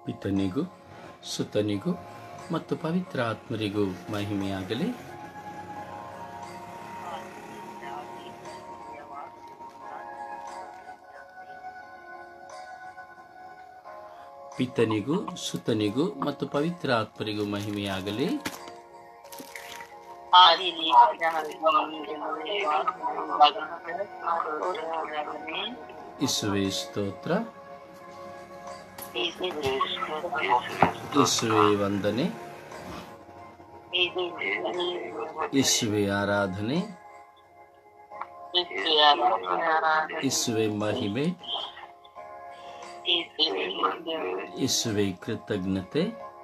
ಪಿತನಿಗೂ ಸುತನಿಗೂ ಮತ್ತು ಪವಿತ್ರ ಆತ್ಮರಿಗೂ ಮಹಿಮೆಯಾಗಲಿ ಪಿತನಿಗೂ ಸುತನಿಗೂ ಮತ್ತು ಪವಿತ್ರ ಆತ್ಮರಿಗೂ ಮಹಿಮೆಯಾಗಲಿ ಇಸುವೆ ಸ್ತೋತ್ರ ಇಸುವೆ ವಂದನೆ ಇಸುವೆ ಆರಾಧನೆ ಇಸುವೆ ಮಹಿಮೆ ಇಸುವೆ ಕೃತಜ್ಞತೆ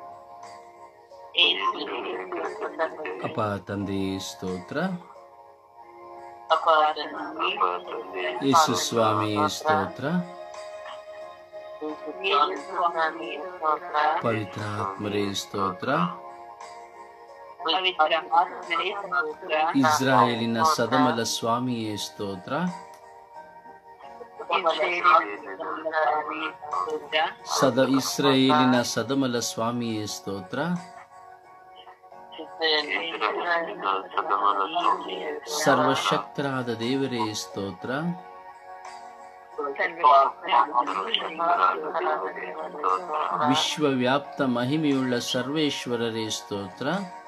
ಅಪ ತಂದೆ ಸ್ತೋತ್ರ ಯೇಸು ಸ್ವಾಮಿ ಸ್ತೋತ್ರ ಪವಿತ್ರ ಆತ್ಮರೇ ಸ್ತೋತ್ರ ಇಸ್ರಾಯೇಲಿನ ಸದಮಲ ಸ್ವಾಮಿಯೇ ಸ್ತೋತ್ರ ಸದ ಇಸ್ರಾಯೇಲಿನ ಸದಮಲ ಸ್ವಾಮಿಯೇ ಸ್ತೋತ್ರ ಸರ್ವಶಕ್ತರಾದ ದೇವರೇ ಸ್ತೋತ್ರ ವಿಶ್ವವ್ಯಾಪ್ತ ಮಹಿಮೆಯುಳ್ಳ ಸರ್ವೇಶ್ವರರೇ ಸ್ತೋತ್ರ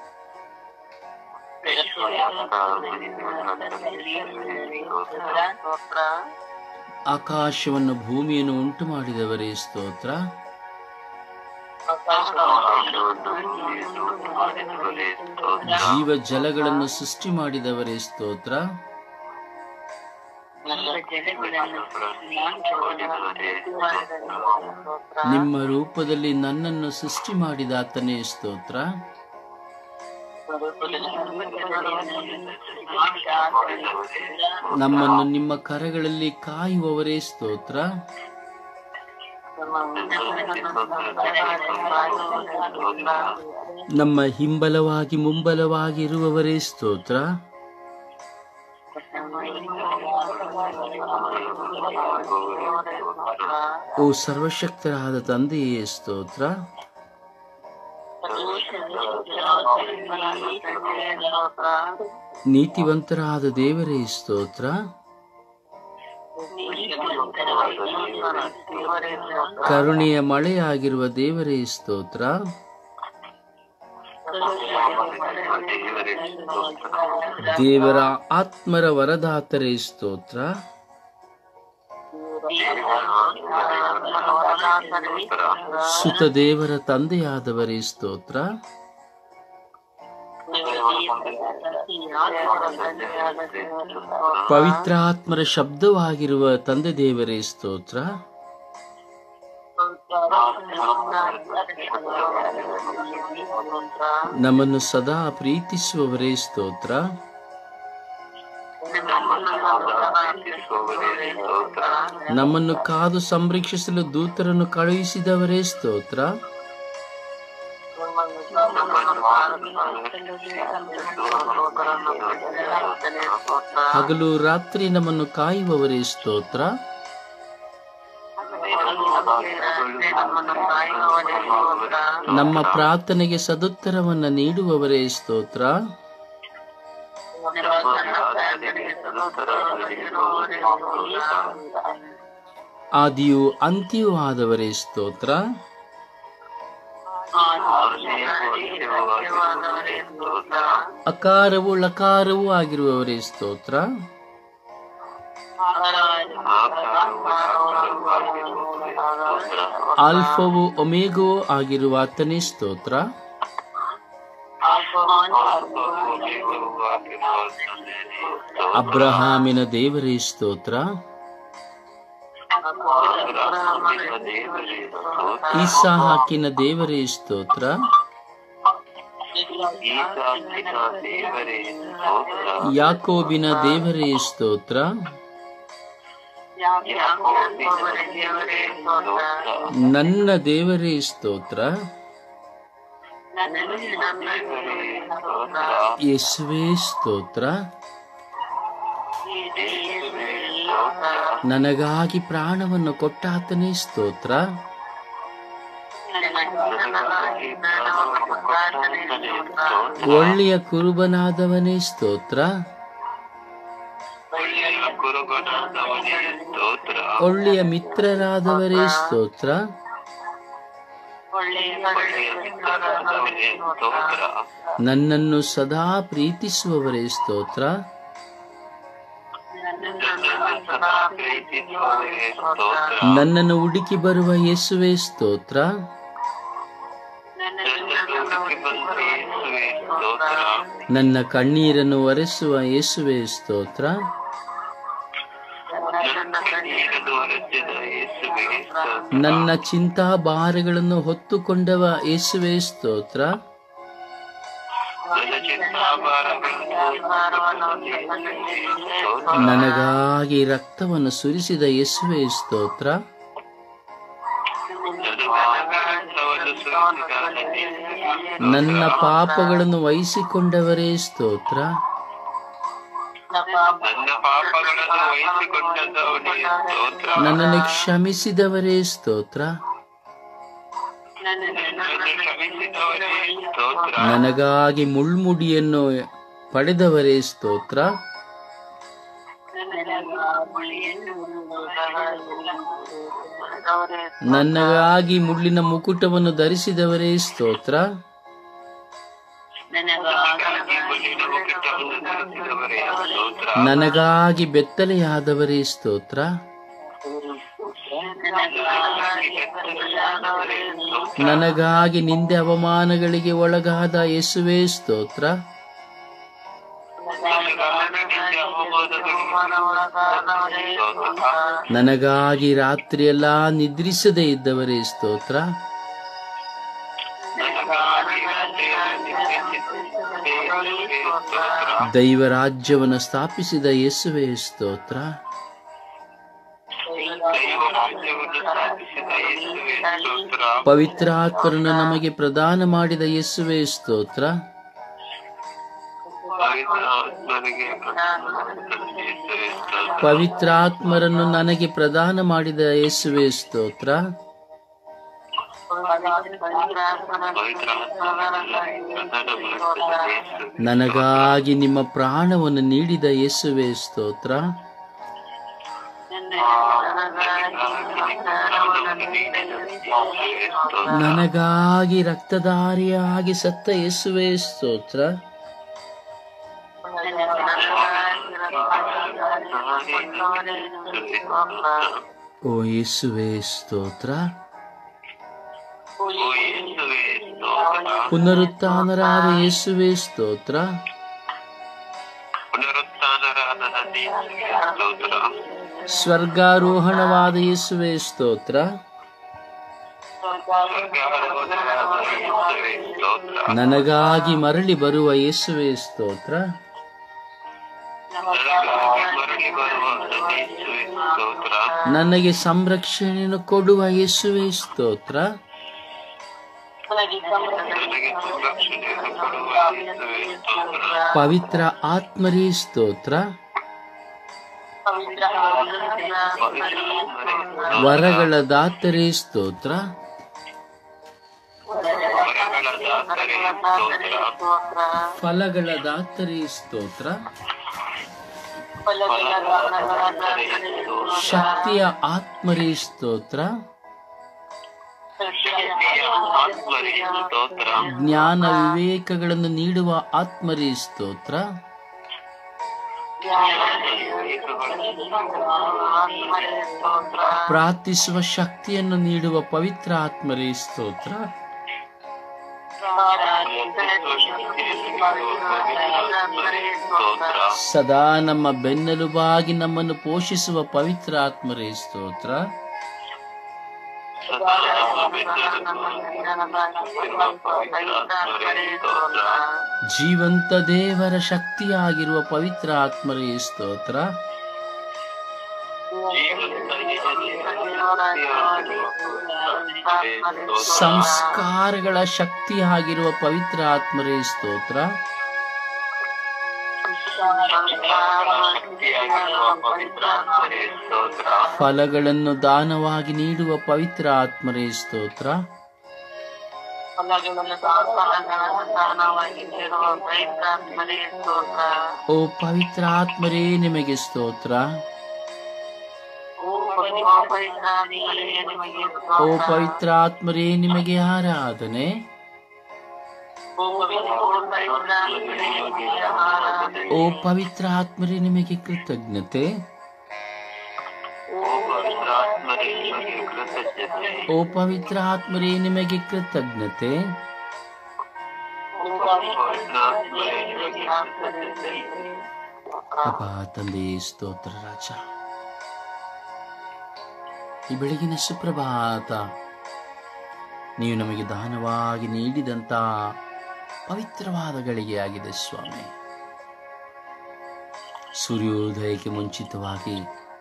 ಆಕಾಶವನ್ನು ಭೂಮಿಯನ್ನು ಉಂಟು ಮಾಡಿದವರೇ ಸ್ತೋತ್ರ ಜೀವ ಜಲಗಳನ್ನು ಸೃಷ್ಟಿ ಮಾಡಿದವರೇ ಸ್ತೋತ್ರ ನಿಮ್ಮ ರೂಪದಲ್ಲಿ ನನ್ನನ್ನು ಸೃಷ್ಟಿ ಮಾಡಿದಾತನೇ ಸ್ತೋತ್ರ ನಮ್ಮನ್ನು ನಿಮ್ಮ ಕರಗಳಲ್ಲಿ ಕಾಯುವವರೇ ಸ್ತೋತ್ರ ನಮ್ಮ ಹಿಂಬಲವಾಗಿ ಮುಂಬಲವಾಗಿ ಇರುವವರೇ ಸ್ತೋತ್ರ ಓ ಸರ್ವಶಕ್ತರಾದ ತಂದೆಯೇ ಸ್ತೋತ್ರ ನೀತಿವಂತರಾದ ದೇವರೇ ಸ್ತೋತ್ರ ಕರುಣೆಯ ಮಳೆಯಾಗಿರುವ ದೇವರೇ ಸ್ತೋತ್ರ ದೇವರ ಆತ್ಮರ ವರದಾತರೇ ಸ್ತೋತ್ರ ಸುತ ದೇವರ ತಂದೆಯಾದವರೇ ಸ್ತೋತ್ರ ಪವಿತ್ರಾತ್ಮರ ಶಬ್ದವಾಗಿರುವ ತಂದೆ ದೇವರೇ ಸ್ತೋತ್ರ ನಮ್ಮನ್ನು ಸದಾ ಪ್ರೀತಿಸುವವರೇ ಸ್ತೋತ್ರ ನಮ್ಮನ್ನು ಕಾದು ಸಂರಕ್ಷಿಸಲು ದೂತರನ್ನು ಕಳುಹಿಸಿದವರೇ ಸ್ತೋತ್ರ ಹಗಲು ರಾತ್ರಿ ನಮ್ಮನ್ನು ಕಾಯುವವರೇ ಸ್ತೋತ್ರ ನಮ್ಮ ಪ್ರಾರ್ಥನೆಗೆ ಸದುತ್ತರವನ್ನ ನೀಡುವವರೇ ಸ್ತೋತ್ರ ಆದಿಯು ಅಂತ್ಯವೂ ಆದವರೇ ಸ್ತೋತ್ರ ಅಕಾರವು ಲಕಾರವೂ ಆಗಿರುವವರೇ ಸ್ತೋತ್ರ ಆಲ್ಫವು ಒಮೇಗವೂ ಆಗಿರುವ ಆತನೇ ಸ್ತೋತ್ರ ಅಬ್ರಹಾಮಿನ ದೇವರೇ ಸ್ತೋತ್ರ ಈಸಾಹಾಕಿನ ದೇವರೇ ಸ್ತೋತ್ರ ಯಾಕೋಬಿನ ದೇವರೇ ಸ್ತೋತ್ರ ನನ್ನ ದೇವರೇ ಸ್ತೋತ್ರ ಯೇಸುವೇ ಸ್ತೋತ್ರ ನನಗಾಗಿ ಪ್ರಾಣವನ್ನು ಕೊಟ್ಟಾತನೇ ಸ್ತೋತ್ರ ನನಗಾಗಿ ಪ್ರಾಣವನ್ನು ಕೊಟ್ಟಾತನೇ ಸ್ತೋತ್ರ ಒಳ್ಳೆಯ ಕುರುಬನಾದವನೇ ಸ್ತೋತ್ರ ಒಳ್ಳೆಯ ಕುರುಬನಾದವನೇ ಸ್ತೋತ್ರ ಒಳ್ಳೆಯ ಮಿತ್ರರಾದವರೇ ಸ್ತೋತ್ರ ಒಳ್ಳೆಯ ಮಿತ್ರರಾದವನೇ ಸ್ತೋತ್ರ ನನ್ನನ್ನು ಸದಾ ಪ್ರೀತಿಸುವವರೇ ಸ್ತೋತ್ರ ನನ್ನನ್ನು ಸದಾ ಪ್ರೀತಿಸುವವರೇ ಸ್ತೋತ್ರ ನನ್ನನ್ನು ಹುಡುಕಿ ಬರುವ ಯೇಸುವೆ ಸ್ತೋತ್ರ ನನ್ನನ್ನು ಹುಡುಕಿ ಬಂದ ಯೇಸುವೇ ಸ್ತೋತ್ರ ನನ್ನ ಕಣ್ಣೀರನ್ನು ಒರೆಸುವ ಯೇಸುವೆ ಸ್ತೋತ್ರ ನನ್ನ ಕಣ್ಣೀರನ್ನು ಒರೆಸಿದ ಯೇಸುವೇ ಸ್ತೋತ್ರ ನನ್ನ ಚಿಂತಾಭಾರಗಳನ್ನು ಹೊತ್ತುಕೊಂಡವ ಯೇಸುವೆ ಸ್ತೋತ್ರ ನನ್ನ ಚಿಂತಾಭಾರಗಳನ್ನು ಸ್ತೋತ್ರ ನನಗಾಗಿ ರಕ್ತವನ್ನು ಸುರಿಸಿದ ಯೇಸುವೆ ಸ್ತೋತ್ರ ನನಗಾಗವನ್ನು ಸುರಿಸಿದ ಯೇಸುವೇ ನನ್ನ ಪಾಪಗಳನ್ನು ವಹಿಸಿಕೊಂಡವರೇ ಸ್ತೋತ್ರ ನನ್ನ ಪಾಪಗಳನ್ನು ವಹಿಸಿಕೊಂಡವನೇ ಸ್ತೋತ್ರ ನನ್ನನ್ನು ಕ್ಷಮಿಸಿದವರೇ ಸ್ತೋತ್ರ ನನ್ನನ್ನು ಕ್ಷಮಿಸಿದವರೇ ಸ್ತೋತ್ರ ನನಗಾಗಿ ಮುಳ್ಮುಡಿಯನ್ನು ಪಡೆದವರೇ ಸ್ತೋತ್ರ ನನಗಾಗಿ ಮುಳ್ಳಿನ ಮುಕುಟವನ್ನು ಧರಿಸಿದವರೇ ಸ್ತೋತ್ರ ನನಗಾಗಿ ಮುಳ್ಳಿನ ಮುಕುಟವನ್ನು ಧರಿಸಿದವರೇ ಸ್ತೋತ್ರ ನನಗಾಗಿ ಬೆತ್ತಲೆಯಾದವರೇ ಸ್ತೋತ್ರ ನನಗಾಗಿ ಬೆತ್ತಲೆಯಾದವರೇ ಸ್ತೋತ್ರ ನನಗಾಗಿ ನಿಂದೆ ಅವಮಾನಗಳಿಗೆ ಒಳಗಾದ ಯೇಸುವೆ ಸ್ತೋತ್ರ ನನಗಾಗಿ ನಿನ್ನ ಅವಮಾನಗಳಿಗೆ ಸ್ತೋತ್ರ ನನಗಾಗಿ ರಾತ್ರಿಯೆಲ್ಲ ನಿದ್ರಿಸದೇ ಇದ್ದವರೇ ಸ್ತೋತ್ರ ನನಗಾಗಿ ಯೇಸುವೇ ಸ್ತೋತ್ರ ದೈವ ರಾಜ್ಯವನ್ನು ಸ್ಥಾಪಿಸಿದ ಯೇಸುವೆ ಸ್ತೋತ್ರ ದೈವ ರಾಜ್ಯವನ್ನು ಸ್ಥಾಪಿಸಿದ ಯೇಸುವೇ ಸ್ತೋತ್ರ ಪವಿತ್ರಾತ್ಮರನ್ನು ನಮಗೆ ಪ್ರದಾನ ಮಾಡಿದ ಯೇಸುವೆ ಸ್ತೋತ್ರ ಪವಿತ್ರ ಆತ್ಮನಿಗೆ ಯೇಸುವೇ ಸ್ತೋತ್ರ ಪವಿತ್ರಾತ್ಮರನ್ನು ನನಗೆ ಪ್ರದಾನ ಮಾಡಿದ ಯೇಸುವೆ ಸ್ತೋತ್ರ ಪವಿತ್ರ ಆತ್ಮನಿಗೆ ಪ್ರದಾನ ಮಾಡಿದ ಯೇಸುವೇ ನನಗಾಗಿ ನಿಮ್ಮ ಪ್ರಾಣವನ್ನು ನೀಡಿದ ಯೇಸುವೆ ಸ್ತೋತ್ರ ನನಗಾಗಿ ರಕ್ತಧಾರಿಯಾಗಿ ಸತ್ತ ಯೇಸುವೆ ಸ್ತೋತ್ರ ಓ ಯೇಸುವೆ ಸ್ತೋತ್ರ ಪುನರುತ್ಥಾನರಾದ ಯೇಸುವೆ ಸ್ತೋತ್ರ ಪುನರುತ್ಥಾನರಾದ ನನ್ನ ಯೇಸುವೇ ಸ್ತೋತ್ರ ಸ್ವರ್ಗಾರೋಹಣವಾದ ಯೇಸುವೆ ಸ್ತೋತ್ರ ಸ್ವರ್ಗಾರೋಹಣವಾದ ಯೇಸುವೇ ಸ್ತೋತ್ರ ನನಗಾಗಿ ಮರಳಿ ಬರುವ ಯೇಸುವೆ ಸ್ತೋತ್ರ ನನಗಾಗಿ ಮರಳಿ ಬರುವ ನನ್ನ ಯೇಸುವೇ ಸ್ತೋತ್ರ ನನಗೆ ಸಂರಕ್ಷಣೆಯನ್ನು ಕೊಡುವ ಯೇಸುವೆ ಸ್ತೋತ್ರ ನನಗೆ ಸಂರಕ್ಷಣೆಯನ್ನು ಕೊಡುವ ಯೇಸುವೇ ಸ್ತೋತ್ರ ಪವಿತ್ರ ಆತ್ಮರೇ ಸ್ತೋತ್ರ ಪವಿತ್ರ ಆತ್ಮರೇ ಸ್ತೋತ್ರ. ವರಗಳ ದಾತರೇ ಸ್ತೋತ್ರ ವರಗಳ ದಾತರೇ ಸ್ತೋತ್ರ ಫಲಗಳ ದಾತರೇ ಸ್ತೋತ್ರ ಶಕ್ತಿಯ ಆತ್ಮರೇ ಸ್ತೋತ್ರ ಆತ್ಮರೇ ಸ್ತೋತ್ರ ಜ್ಞಾನ ವಿವೇಕಗಳನ್ನು ನೀಡುವ ಆತ್ಮರೇ ಸ್ತೋತ್ರ ಪ್ರಾರ್ಥಿಸುವ ಶಕ್ತಿಯನ್ನು ನೀಡುವ ಪವಿತ್ರ ಆತ್ಮರೇ ಸ್ತೋತ್ರ ಸ್ತೋತ್ರ ಸದಾ ನಮ್ಮ ಬೆನ್ನೆಲುಬಾಗಿ ನಮ್ಮನ್ನು ಪೋಷಿಸುವ ಪವಿತ್ರ ಆತ್ಮರೇ ಸ್ತೋತ್ರ ಸದಾ ಆತ್ಮರೇ ಸ್ತೋತ್ರ ಜೀವಂತ ದೇವರ ಶಕ್ತಿಯಾಗಿರುವ ಪವಿತ್ರ ಆತ್ಮರೇ ಸ್ತೋತ್ರ ಸಂಸ್ಕಾರಗಳ ಶಕ್ತಿಯಾಗಿರುವ ಪವಿತ್ರ ಆತ್ಮರೇ ಸ್ತೋತ್ರ ಫಲಗಳನ್ನು ದಾನವಾಗಿ ನೀಡುವ ಪವಿತ್ರ ಆತ್ಮರೇ ಸ್ತೋತ್ರ ಫಲಗಳನ್ನು ಫಲಗಳನ್ನು ಸಹನವಾಗಿಟ್ಟಿರುವ ಪವಿತ್ರಾತ್ಮನೇ ಸ್ತೋತ್ರ ಓ ಪವಿತ್ರ ಆತ್ಮರೇ ನಿಮಗೆ ಸ್ತೋತ್ರ ಓ ಪವಿತ್ರಾತ್ಮನೇ ನಿಮಗೆ ಓ ಸ್ತೋತ್ರ ಪವಿತ್ರ ಆತ್ಮರೇ ನಿಮಗೆ ಆರಾಧನೆ ಓ ಪವಿತ್ರಾತ್ಮನೇ ನಿಮಗೆ ಆರಾಧನೆ ಓ ಪವಿತ್ರ ಆತ್ಮರೇ ನಿಮಗೆ ಕೃತಜ್ಞತೆ ಓ ಪವಿತ್ರಾತ್ಮನೇ ನಿಮಗೆ ಕೃತಜ್ಞತೆ ಓ ಪವಿತ್ರ ಆತ್ಮರೇ ನಿಮಗೆ ಕೃತಜ್ಞತೆ ಓ ಪವಿತ್ರಾತ್ಮನೇ ನಿಮಗೆ ಕೃತಜ್ಞತೆ ಅಪ್ಪ ತಂದೆ ಸ್ತೋತ್ರ ರಾಜ ಈ ಬೆಳಗಿನ ಸುಪ್ರಭಾತ ನೀವು ನಮಗೆ ದಾನವಾಗಿ ನೀಡಿದಂತ ಪವಿತ್ರವಾದ ಗಳಿಗೆ ಆಗಿದೆ ಸ್ವಾಮಿ ಸೂರ್ಯೋದಯಕ್ಕೆ ಮುಂಚಿತವಾಗಿ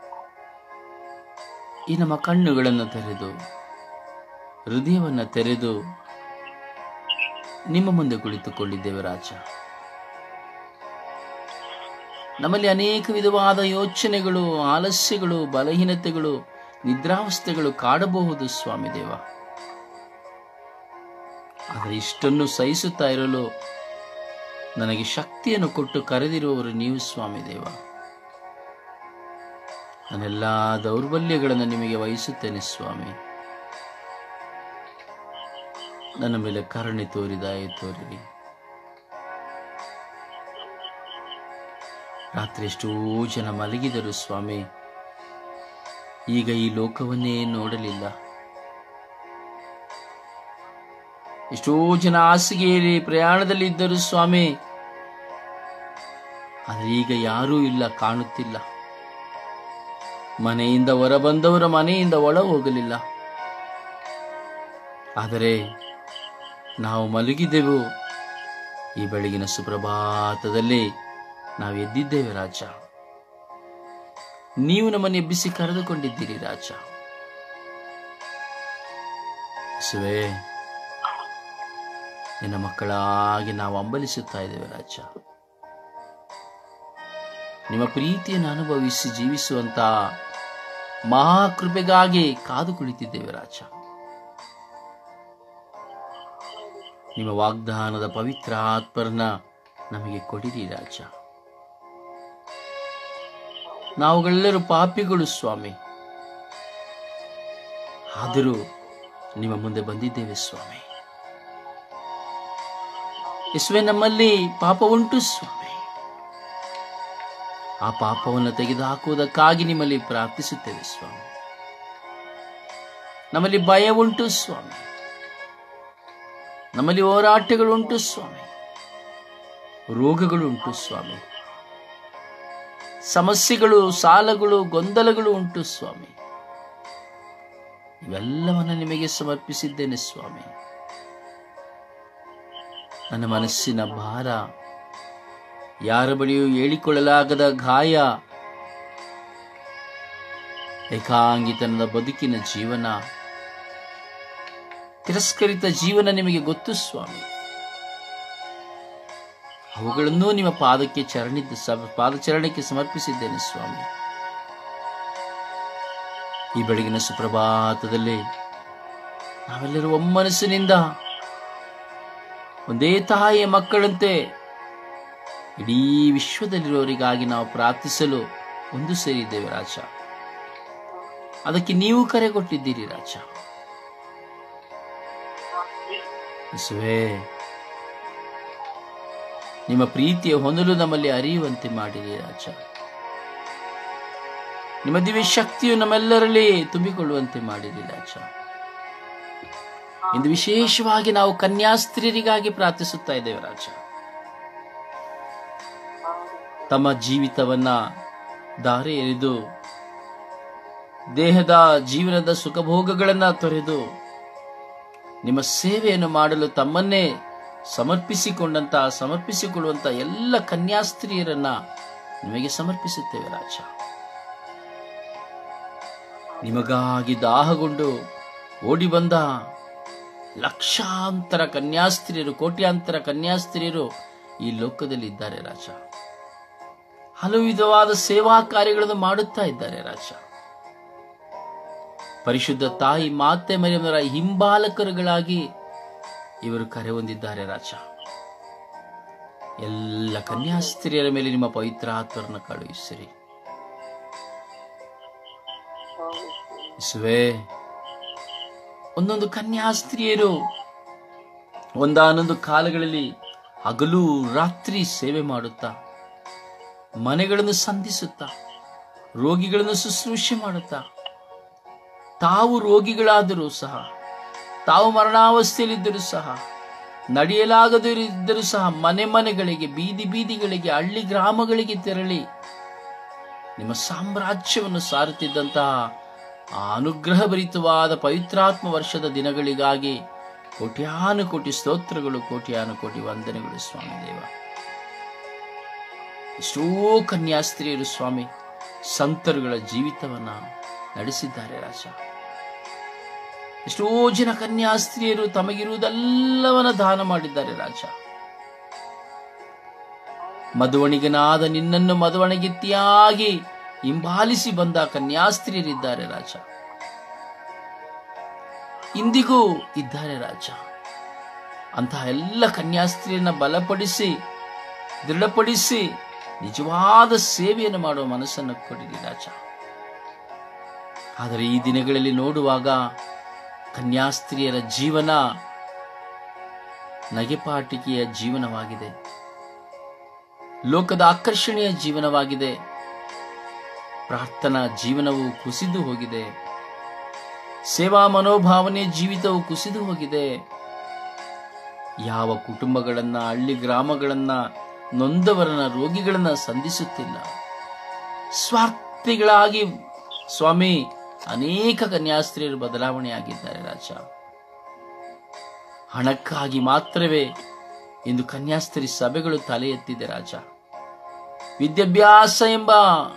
ಈ ನಮ್ಮ ಕಣ್ಣುಗಳನ್ನು ತೆರೆದು ಹೃದಯವನ್ನು ತೆರೆದು ನಿಮ್ಮ ಮುಂದೆ ಕುಳಿತುಕೊಂಡಿದ್ದೇವೆ ರಾಜ ನಮ್ಮಲ್ಲಿ ಅನೇಕ ವಿಧವಾದ ಯೋಚನೆಗಳು ಆಲಸ್ಯಗಳು ಬಲಹೀನತೆಗಳು ನಿದ್ರಾವಸ್ಥೆಗಳು ಕಾಡಬಹುದು ಸ್ವಾಮಿ ದೇವ ಆದರೆ ಇಷ್ಟನ್ನು ಸಹಿಸುತ್ತಾ ಇರಲು ನನಗೆ ಶಕ್ತಿಯನ್ನು ಕೊಟ್ಟು ಕರೆದಿರುವವರು ನೀವು ಸ್ವಾಮಿ ದೇವ ನನ್ನೆಲ್ಲ ದೌರ್ಬಲ್ಯಗಳನ್ನು ನಿಮಗೆ ವಹಿಸುತ್ತೇನೆ ಸ್ವಾಮಿ ನನ್ನ ಮೇಲೆ ಕರುಣೆ ತೋರಿದಾಯ ತೋರಿರಿ ರಾತ್ರಿ ಎಷ್ಟೋ ಜನ ಮಲಗಿದರು ಸ್ವಾಮಿ ಈಗ ಈ ಲೋಕವನ್ನೇ ನೋಡಲಿಲ್ಲ ಎಷ್ಟೋ ಜನ ಹಾಸಿಗೆಯಲ್ಲಿ ಪ್ರಯಾಣದಲ್ಲಿ ಇದ್ದರು ಸ್ವಾಮಿ ಆದರೆ ಈಗ ಯಾರೂ ಇಲ್ಲ ಕಾಣುತ್ತಿಲ್ಲ ಮನೆಯಿಂದ ಹೊರ ಬಂದವರ ಮನೆಯಿಂದ ಒಳ ಹೋಗಲಿಲ್ಲ ಆದರೆ ನಾವು ಮಲಗಿದೆವು ಈ ಬೆಳಗಿನ ಸುಪ್ರಭಾತದಲ್ಲಿ ನಾವು ಎದ್ದಿದ್ದೇವೆ ರಾಜ ನೀವು ನಮ್ಮನ್ನು ಎಬ್ಬಿಸಿ ಕರೆದುಕೊಂಡಿದ್ದೀರಿ ರಾಜ ಸುವೆ ನಿನ್ನ ಮಕ್ಕಳಾಗಿ ನಾವು ಅಂಬಲಿಸುತ್ತಾ ಇದ್ದೇವೆ ರಾಜ ನಿಮ್ಮ ಪ್ರೀತಿಯನ್ನು ಅನುಭವಿಸಿ ಜೀವಿಸುವಂತ ಮಹಾಕೃಪೆಗಾಗಿ ಕಾದು ಕುಳಿತಿದ್ದೇವೆ ರಾಜ ನಿಮ್ಮ ವಾಗ್ದಾನದ ಪವಿತ್ರ ಆತ್ಮರನ್ನ ನಮಗೆ ಕೊಡಿರಿ ರಾಜ ನಾವುಗಳೆಲ್ಲರೂ ಪಾಪಿಗಳು ಸ್ವಾಮಿ ಆದರೂ ನಿಮ್ಮ ಮುಂದೆ ಬಂದಿದ್ದೇವೆ ಸ್ವಾಮಿ ಯೇಸುವೆ ನಮ್ಮಲ್ಲಿ ಪಾಪ ಉಂಟು ಸ್ವಾಮಿ ಆ ಪಾಪವನ್ನು ತೆಗೆದುಹಾಕುವುದಕ್ಕಾಗಿ ನಿಮ್ಮಲ್ಲಿ ಪ್ರಾರ್ಥಿಸುತ್ತೇವೆ ಸ್ವಾಮಿ ನಮ್ಮಲ್ಲಿ ಭಯ ಉಂಟು ಸ್ವಾಮಿ ನಮ್ಮಲ್ಲಿ ಹೋರಾಟಗಳುಂಟು ಸ್ವಾಮಿ ರೋಗಗಳು ಉಂಟು ಸ್ವಾಮಿ ಸಮಸ್ಯೆಗಳು ಸಾಲಗಳು ಗೊಂದಲಗಳು ಉಂಟು ಸ್ವಾಮಿ ಇವೆಲ್ಲವನ್ನ ನಿಮಗೆ ಸಮರ್ಪಿಸಿದ್ದೇನೆ ಸ್ವಾಮಿ ನನ್ನ ಮನಸ್ಸಿನ ಭಾರ ಯಾರ ಬಳಿಯೂ ಹೇಳಿಕೊಳ್ಳಲಾಗದ ಗಾಯ ಏಕಾಂಗಿತನದ ಬದುಕಿನ ಜೀವನ ತಿರಸ್ಕರಿತ ಜೀವನ ನಿಮಗೆ ಗೊತ್ತು ಸ್ವಾಮಿ ಅವುಗಳನ್ನು ನಿಮ್ಮ ಪಾದಕ್ಕೆ ಚರಣಿದ್ದ ಸ- ಪಾದಚರಣಕ್ಕೆ ಸಮರ್ಪಿಸಿದ್ದೇನೆ ಸ್ವಾಮಿ ಈ ಬೆಳಗಿನ ಸುಪ್ರಭಾತದಲ್ಲಿ ನಾವೆಲ್ಲರೂ ಒಮ್ಮನಸ್ಸಿನಿಂದ ಒಂದೇ ತಾಯಿಯ ಮಕ್ಕಳಂತೆ ಇಡೀ ವಿಶ್ವದಲ್ಲಿರುವವರಿಗಾಗಿ ನಾವು ಪ್ರಾರ್ಥಿಸಲು ಒಂದು ಸೇರಿದ್ದೇವೆ ರಾಜ ಅದಕ್ಕೆ ನೀವು ಕರೆ ಕೊಟ್ಟಿದ್ದೀರಿ ರಾಜ ಯೇಸುವೇ ನಿಮ್ಮ ಪ್ರೀತಿಯ ಹೊನಲು ನಮ್ಮಲ್ಲಿ ಅರಿಯುವಂತೆ ಮಾಡಿರಿ ರಾಜ ನಿಮ್ಮ ದಿವ್ಯ ಶಕ್ತಿಯು ನಮ್ಮೆಲ್ಲರಲ್ಲಿ ತುಂಬಿಕೊಳ್ಳುವಂತೆ ಮಾಡಿರಿ ರಾಜ ಇಂದು ವಿಶೇಷವಾಗಿ ನಾವು ಕನ್ಯಾಸ್ತ್ರೀಯರಿಗಾಗಿ ಪ್ರಾರ್ಥಿಸುತ್ತಾ ಇದ್ದೇವೆ ರಾಜ ತಮ್ಮ ಜೀವಿತವನ್ನ ದಾರಿ ಎರೆದು ದೇಹದ ಜೀವನದ ಸುಖಭೋಗಗಳನ್ನ ತೊರೆದು ನಿಮ್ಮ ಸೇವೆಯನ್ನು ಮಾಡಲು ತಮ್ಮನ್ನೇ ಸಮರ್ಪಿಸಿಕೊಂಡಂತ ಸಮರ್ಪಿಸಿಕೊಳ್ಳುವಂತ ಎಲ್ಲ ಕನ್ಯಾಸ್ತ್ರೀಯರನ್ನ ನಿಮಗೆ ಸಮರ್ಪಿಸುತ್ತೇವೆ ರಾಜ ನಿಮಗಾಗಿ ದಾಹಗೊಂಡು ಓಡಿ ಬಂದ ಲಕ್ಷಾಂತರ ಕನ್ಯಾಸ್ತ್ರೀಯರು ಕೋಟ್ಯಾಂತರ ಕನ್ಯಾಸ್ತ್ರೀಯರು ಈ ಲೋಕದಲ್ಲಿ ಇದ್ದಾರೆ ರಾಜ ಹಲವು ವಿಧವಾದ ಸೇವಾ ಕಾರ್ಯಗಳನ್ನು ಮಾಡುತ್ತಾ ಇದ್ದಾರೆ ರಾಜ ಪರಿಶುದ್ಧ ತಾಯಿ ಮಾತೆ ಮರಿಯಮ್ಮರ ಹಿಂಬಾಲಕರುಗಳಾಗಿ ಇವರು ಕರೆ ಹೊಂದಿದ್ದಾರೆ ರಾಜ ಎಲ್ಲ ಕನ್ಯಾಸ್ತ್ರೀಯರ ಮೇಲೆ ನಿಮ್ಮ ಪವಿತ್ರ ಆತ್ಮರನ್ನು ಕಳುಹಿಸಿರಿ ಯೇಸುವೇ ಒಂದೊಂದು ಕನ್ಯಾಸ್ತ್ರೀಯರು ಒಂದಾನೊಂದು ಕಾಲಗಳಲ್ಲಿ ಹಗಲು ರಾತ್ರಿ ಸೇವೆ ಮಾಡುತ್ತಾ ಮನೆಗಳನ್ನು ಸಂಧಿಸುತ್ತಾ ರೋಗಿಗಳನ್ನು ಶುಶ್ರೂಷೆ ಮಾಡುತ್ತಾ ತಾವು ರೋಗಿಗಳಾದರೂ ಸಹ ತಾವು ಮರಣಾವಸ್ಥೆಯಲ್ಲಿದ್ದರೂ ಸಹ ನಡೆಯಲಾಗದಿದ್ದರೂ ಸಹ ಮನೆ ಮನೆಗಳಿಗೆ ಬೀದಿ ಬೀದಿಗಳಿಗೆ ಹಳ್ಳಿ ಗ್ರಾಮಗಳಿಗೆ ತೆರಳಿ ನಿಮ್ಮ ಸಾಮ್ರಾಜ್ಯವನ್ನು ಸಾರುತ್ತಿದ್ದಂತಹ ಆ ಅನುಗ್ರಹಭರಿತವಾದ ಪವಿತ್ರಾತ್ಮ ವರ್ಷದ ದಿನಗಳಿಗಾಗಿ ಕೋಟ್ಯಾನು ಕೋಟಿ ಸ್ತೋತ್ರಗಳು ಕೋಟ್ಯಾನು ಕೋಟಿ ವಂದನೆಗಳು ಸ್ವಾಮಿ ದೇವ ಎಷ್ಟೋ ಕನ್ಯಾಸ್ತ್ರೀಯರು ಸ್ವಾಮಿ ಸಂತರುಗಳ ಜೀವಿತವನ್ನ ನಡೆಸಿದ್ದಾರೆ ರಾಜ ಎಷ್ಟೋ ಜನ ಕನ್ಯಾಸ್ತ್ರೀಯರು ತಮಗಿರುವುದೆಲ್ಲವನ್ನ ದಾನ ಮಾಡಿದ್ದಾರೆ ರಾಜ ಮದುವಣಿಗನಾದ ನಿನ್ನನ್ನು ಮದುವಣಿಗಿತ್ತಿಯಾಗಿ ಹಿಂಬಾಲಿಸಿ ಬಂದ ಕನ್ಯಾಸ್ತ್ರೀಯರಿದ್ದಾರೆ ರಾಜ ಇಂದಿಗೂ ಇದ್ದಾರೆ ರಾಜ ಅಂತಹ ಎಲ್ಲ ಕನ್ಯಾಸ್ತ್ರೀಯನ್ನ ಬಲಪಡಿಸಿ ದೃಢಪಡಿಸಿ ನಿಜವಾದ ಸೇವೆಯನ್ನು ಮಾಡುವ ಮನಸ್ಸನ್ನು ಕೊಡಿರಿ ರಾಜ ಆದರೆ ಈ ದಿನಗಳಲ್ಲಿ ನೋಡುವಾಗ ಕನ್ಯಾಸ್ತ್ರೀಯರ ಜೀವನ ನಗೆಪಾಟಿಕೆಯ ಜೀವನವಾಗಿದೆ ಲೋಕದ ಆಕರ್ಷಣೆಯ ಜೀವನವಾಗಿದೆ ಪ್ರಾರ್ಥನಾ ಜೀವನವು ಕುಸಿದು ಹೋಗಿದೆ ಸೇವಾ ಮನೋಭಾವನೆ ಜೀವಿತವು ಕುಸಿದು ಹೋಗಿದೆ ಯಾವ ಕುಟುಂಬಗಳನ್ನ ಹಳ್ಳಿ ಗ್ರಾಮಗಳನ್ನ ನೊಂದವರನ್ನ ರೋಗಿಗಳನ್ನ ಸಂಧಿಸುತ್ತಿಲ್ಲ ಸ್ವಾರ್ಥಿಗಳಾಗಿ ಸ್ವಾಮಿ ಅನೇಕ ಕನ್ಯಾಸ್ತ್ರೀಯರು ಬದಲಾವಣೆಯಾಗಿದ್ದಾರೆ ರಾಜ ಹಣಕ್ಕಾಗಿ ಮಾತ್ರವೇ ಇಂದು ಕನ್ಯಾಸ್ತ್ರೀ ಸಭೆಗಳು ತಲೆ ಎತ್ತಿದೆ ರಾಜ ವಿದ್ಯಾಭ್ಯಾಸ ಎಂಬ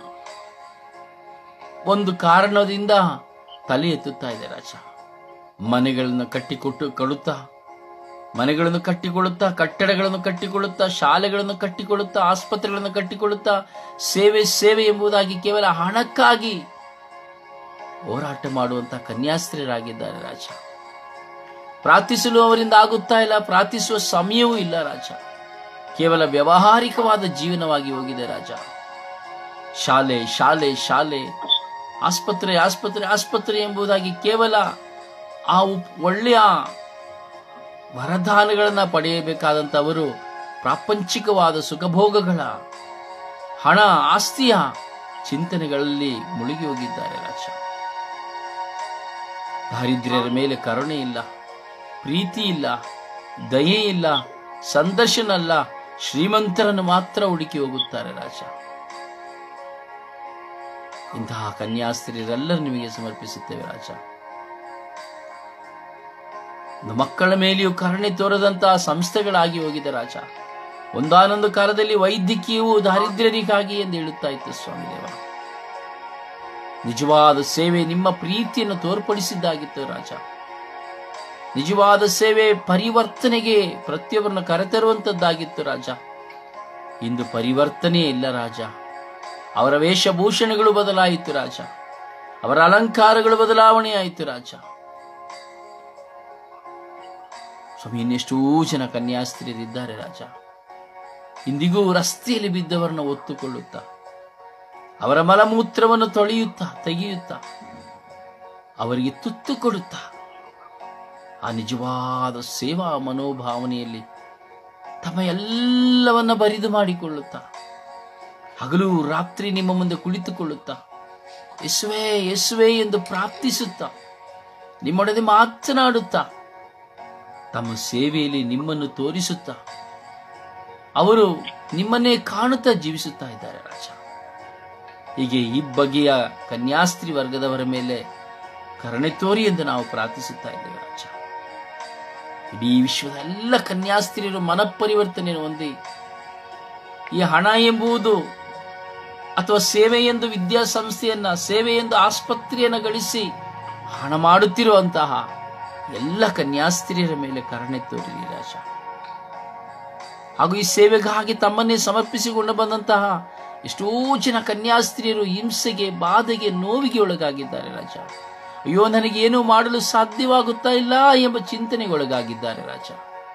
ಒಂದು ಕಾರಣದಿಂದ ತಲೆ ಎತ್ತುತ್ತಾ ಇದೆ ರಾಜ ಮನೆಗಳನ್ನು ಕಟ್ಟಿಕೊಟ್ಟು ಕೊಡುತ್ತಾ ಮನೆಗಳನ್ನು ಕಟ್ಟಿಕೊಳ್ಳುತ್ತಾ ಕಟ್ಟಡಗಳನ್ನು ಕಟ್ಟಿಕೊಳ್ಳುತ್ತಾ ಶಾಲೆಗಳನ್ನು ಕಟ್ಟಿಕೊಳ್ಳುತ್ತಾ ಆಸ್ಪತ್ರೆಗಳನ್ನು ಕಟ್ಟಿಕೊಳ್ಳುತ್ತಾ ಸೇವೆ ಸೇವೆ ಎಂಬುದಾಗಿ ಕೇವಲ ಹಣಕ್ಕಾಗಿ ಹೋರಾಟ ಮಾಡುವಂತ ಕನ್ಯಾಸ್ತ್ರೀಯರಾಗಿದ್ದಾರೆ ರಾಜ ಪ್ರಾರ್ಥಿಸಲು ಅವರಿಂದ ಆಗುತ್ತಾ ಇಲ್ಲ ಪ್ರಾರ್ಥಿಸುವ ಸಮಯವೂ ಇಲ್ಲ ರಾಜ ಕೇವಲ ವ್ಯಾವಹಾರಿಕವಾದ ಜೀವನವಾಗಿ ಹೋಗಿದೆ ರಾಜ ಶಾಲೆ ಶಾಲೆ ಶಾಲೆ ಆಸ್ಪತ್ರೆ ಆಸ್ಪತ್ರೆ ಆಸ್ಪತ್ರೆ ಎಂಬುದಾಗಿ ಕೇವಲ ಆ ಉಪ್- ಒಳ್ಳೆಯ ವರದಾನಗಳನ್ನ ಪಡೆಯಬೇಕಾದಂತವರು ಪ್ರಾಪಂಚಿಕವಾದ ಸುಖಭೋಗಗಳ ಹಣ ಆಸ್ತಿಯ ಚಿಂತನೆಗಳಲ್ಲಿ ಮುಳುಗಿ ಹೋಗಿದ್ದಾರೆ ರಾಜ ದಾರಿದ್ರ್ಯರ ಮೇಲೆ ಕರುಣೆ ಇಲ್ಲ ಪ್ರೀತಿ ಇಲ್ಲ ದಯೆ ಇಲ್ಲ ಸಂದರ್ಶನ ಅಲ್ಲ ಶ್ರೀಮಂತರನ್ನು ಮಾತ್ರ ಹುಡುಕಿ ಹೋಗುತ್ತಾರೆ ರಾಜ ಇಂತಹ ಕನ್ಯಾಸ್ತ್ರೀಯರೆಲ್ಲರೂ ನಿಮಗೆ ಸಮರ್ಪಿಸುತ್ತೇವೆ ರಾಜ ಒಂದು ಮಕ್ಕಳ ಮೇಲೆಯೂ ಕರುಣೆ ತೋರದಂತಹ ಸಂಸ್ಥೆಗಳಾಗಿ ಹೋಗಿದೆ ರಾಜ ಒಂದಾನೊಂದು ಕಾಲದಲ್ಲಿ ವೈದ್ಯಕೀಯವು ದಾರಿದ್ರ್ಯರಿಗಾಗಿ ಎಂದು ಹೇಳುತ್ತಾ ಇತ್ತು ಸ್ವಾಮಿ ದೇವ ನಿಜವಾದ ಸೇವೆ ನಿಮ್ಮ ಪ್ರೀತಿಯನ್ನು ತೋರ್ಪಡಿಸಿದ್ದಾಗಿತ್ತು ರಾಜ ನಿಜವಾದ ಸೇವೆ ಪರಿವರ್ತನೆಗೆ ಪ್ರತಿಯೊಬ್ಬರನ್ನು ಕರೆತರುವಂತದ್ದಾಗಿತ್ತು ರಾಜ ಇಂದು ಪರಿವರ್ತನೆ ಇಲ್ಲ ರಾಜ ಅವರ ವೇಷಭೂಷಣಗಳು ಬದಲಾಯಿತು ರಾಜ ಅವರ ಅಲಂಕಾರಗಳು ಬದಲಾವಣೆ ಆಯಿತು ರಾಜ ಸ್ವಾಮಿ ಇನ್ನೆಷ್ಟೋ ಜನ ಕನ್ಯಾಸ್ತ್ರೀಯರಿದ್ದಾರೆ ರಾಜ ಇಂದಿಗೂ ರಸ್ತೆಯಲ್ಲಿ ಬಿದ್ದವರನ್ನ ಒತ್ತುಕೊಳ್ಳುತ್ತಾ ಅವರ ಮಲಮೂತ್ರವನ್ನು ತೊಳೆಯುತ್ತಾ ತೆಗೆಯುತ್ತಾ ಅವರಿಗೆ ತುತ್ತು ಕೊಡುತ್ತಾ ಆ ನಿಜವಾದ ಸೇವಾ ಮನೋಭಾವನೆಯಲ್ಲಿ ತಮ್ಮ ಎಲ್ಲವನ್ನ ಬರಿದು ಮಾಡಿಕೊಳ್ಳುತ್ತಾ ಹಗಲು ರಾತ್ರಿ ನಿಮ್ಮ ಮುಂದೆ ಕುಳಿತುಕೊಳ್ಳುತ್ತಾ ಯೇಸುವೆ ಯೇಸುವೆ ಎಂದು ಪ್ರಾರ್ಥಿಸುತ್ತಾ ನಿಮ್ಮೊಡನೆ ಮಾತನಾಡುತ್ತಾ ತಮ್ಮ ಸೇವೆಯಲ್ಲಿ ನಿಮ್ಮನ್ನು ತೋರಿಸುತ್ತಾ ಅವರು ನಿಮ್ಮನ್ನೇ ಕಾಣುತ್ತಾ ಜೀವಿಸುತ್ತಾ ಇದ್ದಾರೆ ರಾಜ ಹೀಗೆ ಈ ಬಗೆಯ ಕನ್ಯಾಸ್ತ್ರೀ ವರ್ಗದವರ ಮೇಲೆ ಕರುಣೆ ತೋರಿ ಎಂದು ನಾವು ಪ್ರಾರ್ಥಿಸುತ್ತಾ ಇದ್ದೇವೆ ರಾಜ ಇಡೀ ವಿಶ್ವದ ಎಲ್ಲ ಕನ್ಯಾಸ್ತ್ರೀಯರು ಮನಪರಿವರ್ತನೆಯನ್ನು ಹೊಂದಿ ಈ ಹಣ ಎಂಬುದು ಅಥವಾ ಸೇವೆ ಎಂದು ವಿದ್ಯಾಸಂಸ್ಥೆಯನ್ನ ಸೇವೆ ಎಂದು ಆಸ್ಪತ್ರೆಯನ್ನು ಗಳಿಸಿ ಹಣ ಮಾಡುತ್ತಿರುವಂತಹ ಎಲ್ಲ ಕನ್ಯಾಸ್ತ್ರೀಯರ ಮೇಲೆ ಕರುಣೆ ತೋರಿರಿ ರಾಜ ಹಾಗೂ ಈ ಸೇವೆಗಾಗಿ ತಮ್ಮನ್ನೇ ಸಮರ್ಪಿಸಿಕೊಂಡು ಬಂದಂತಹ ಎಷ್ಟೋ ಜನ ಕನ್ಯಾಸ್ತ್ರೀಯರು ಹಿಂಸೆಗೆ ಬಾಧೆಗೆ ನೋವಿಗೆ ಒಳಗಾಗಿದ್ದಾರೆ ರಾಜ ಅಯ್ಯೋ ನನಗೆ ಏನೂ ಮಾಡಲು ಸಾಧ್ಯವಾಗುತ್ತಾ ಇಲ್ಲ ಎಂಬ ಚಿಂತನೆಗೆ ಒಳಗಾಗಿದ್ದಾರೆ ರಾಜ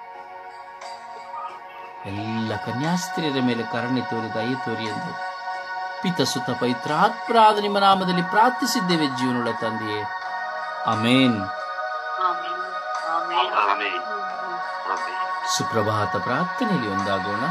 ಎಲ್ಲ ಕನ್ಯಾಸ್ತ್ರೀಯರ ಮೇಲೆ ಕರುಣೆ ತೋರಿ ದಯೆ ತೋರಿ ಎಂದು ಪಿತ ಸುತ ಪವಿತ್ರಾತ್ಮರಾದ ನಿಮ್ಮ ನಾಮದಲ್ಲಿ ಪ್ರಾರ್ಥಿಸಿದ್ದೇವೆ ಜೀವನಗಳ ತಂದೆಯೇ ಅಮೇನ್ ಆಮೆನ್ ಆಮೆನ್ ಆಮೆನ್. ಆಮೆನ್. ಸುಪ್ರಭಾತ ಪ್ರಾರ್ಥನೆಯಲ್ಲಿ ಒಂದಾಗೋಣ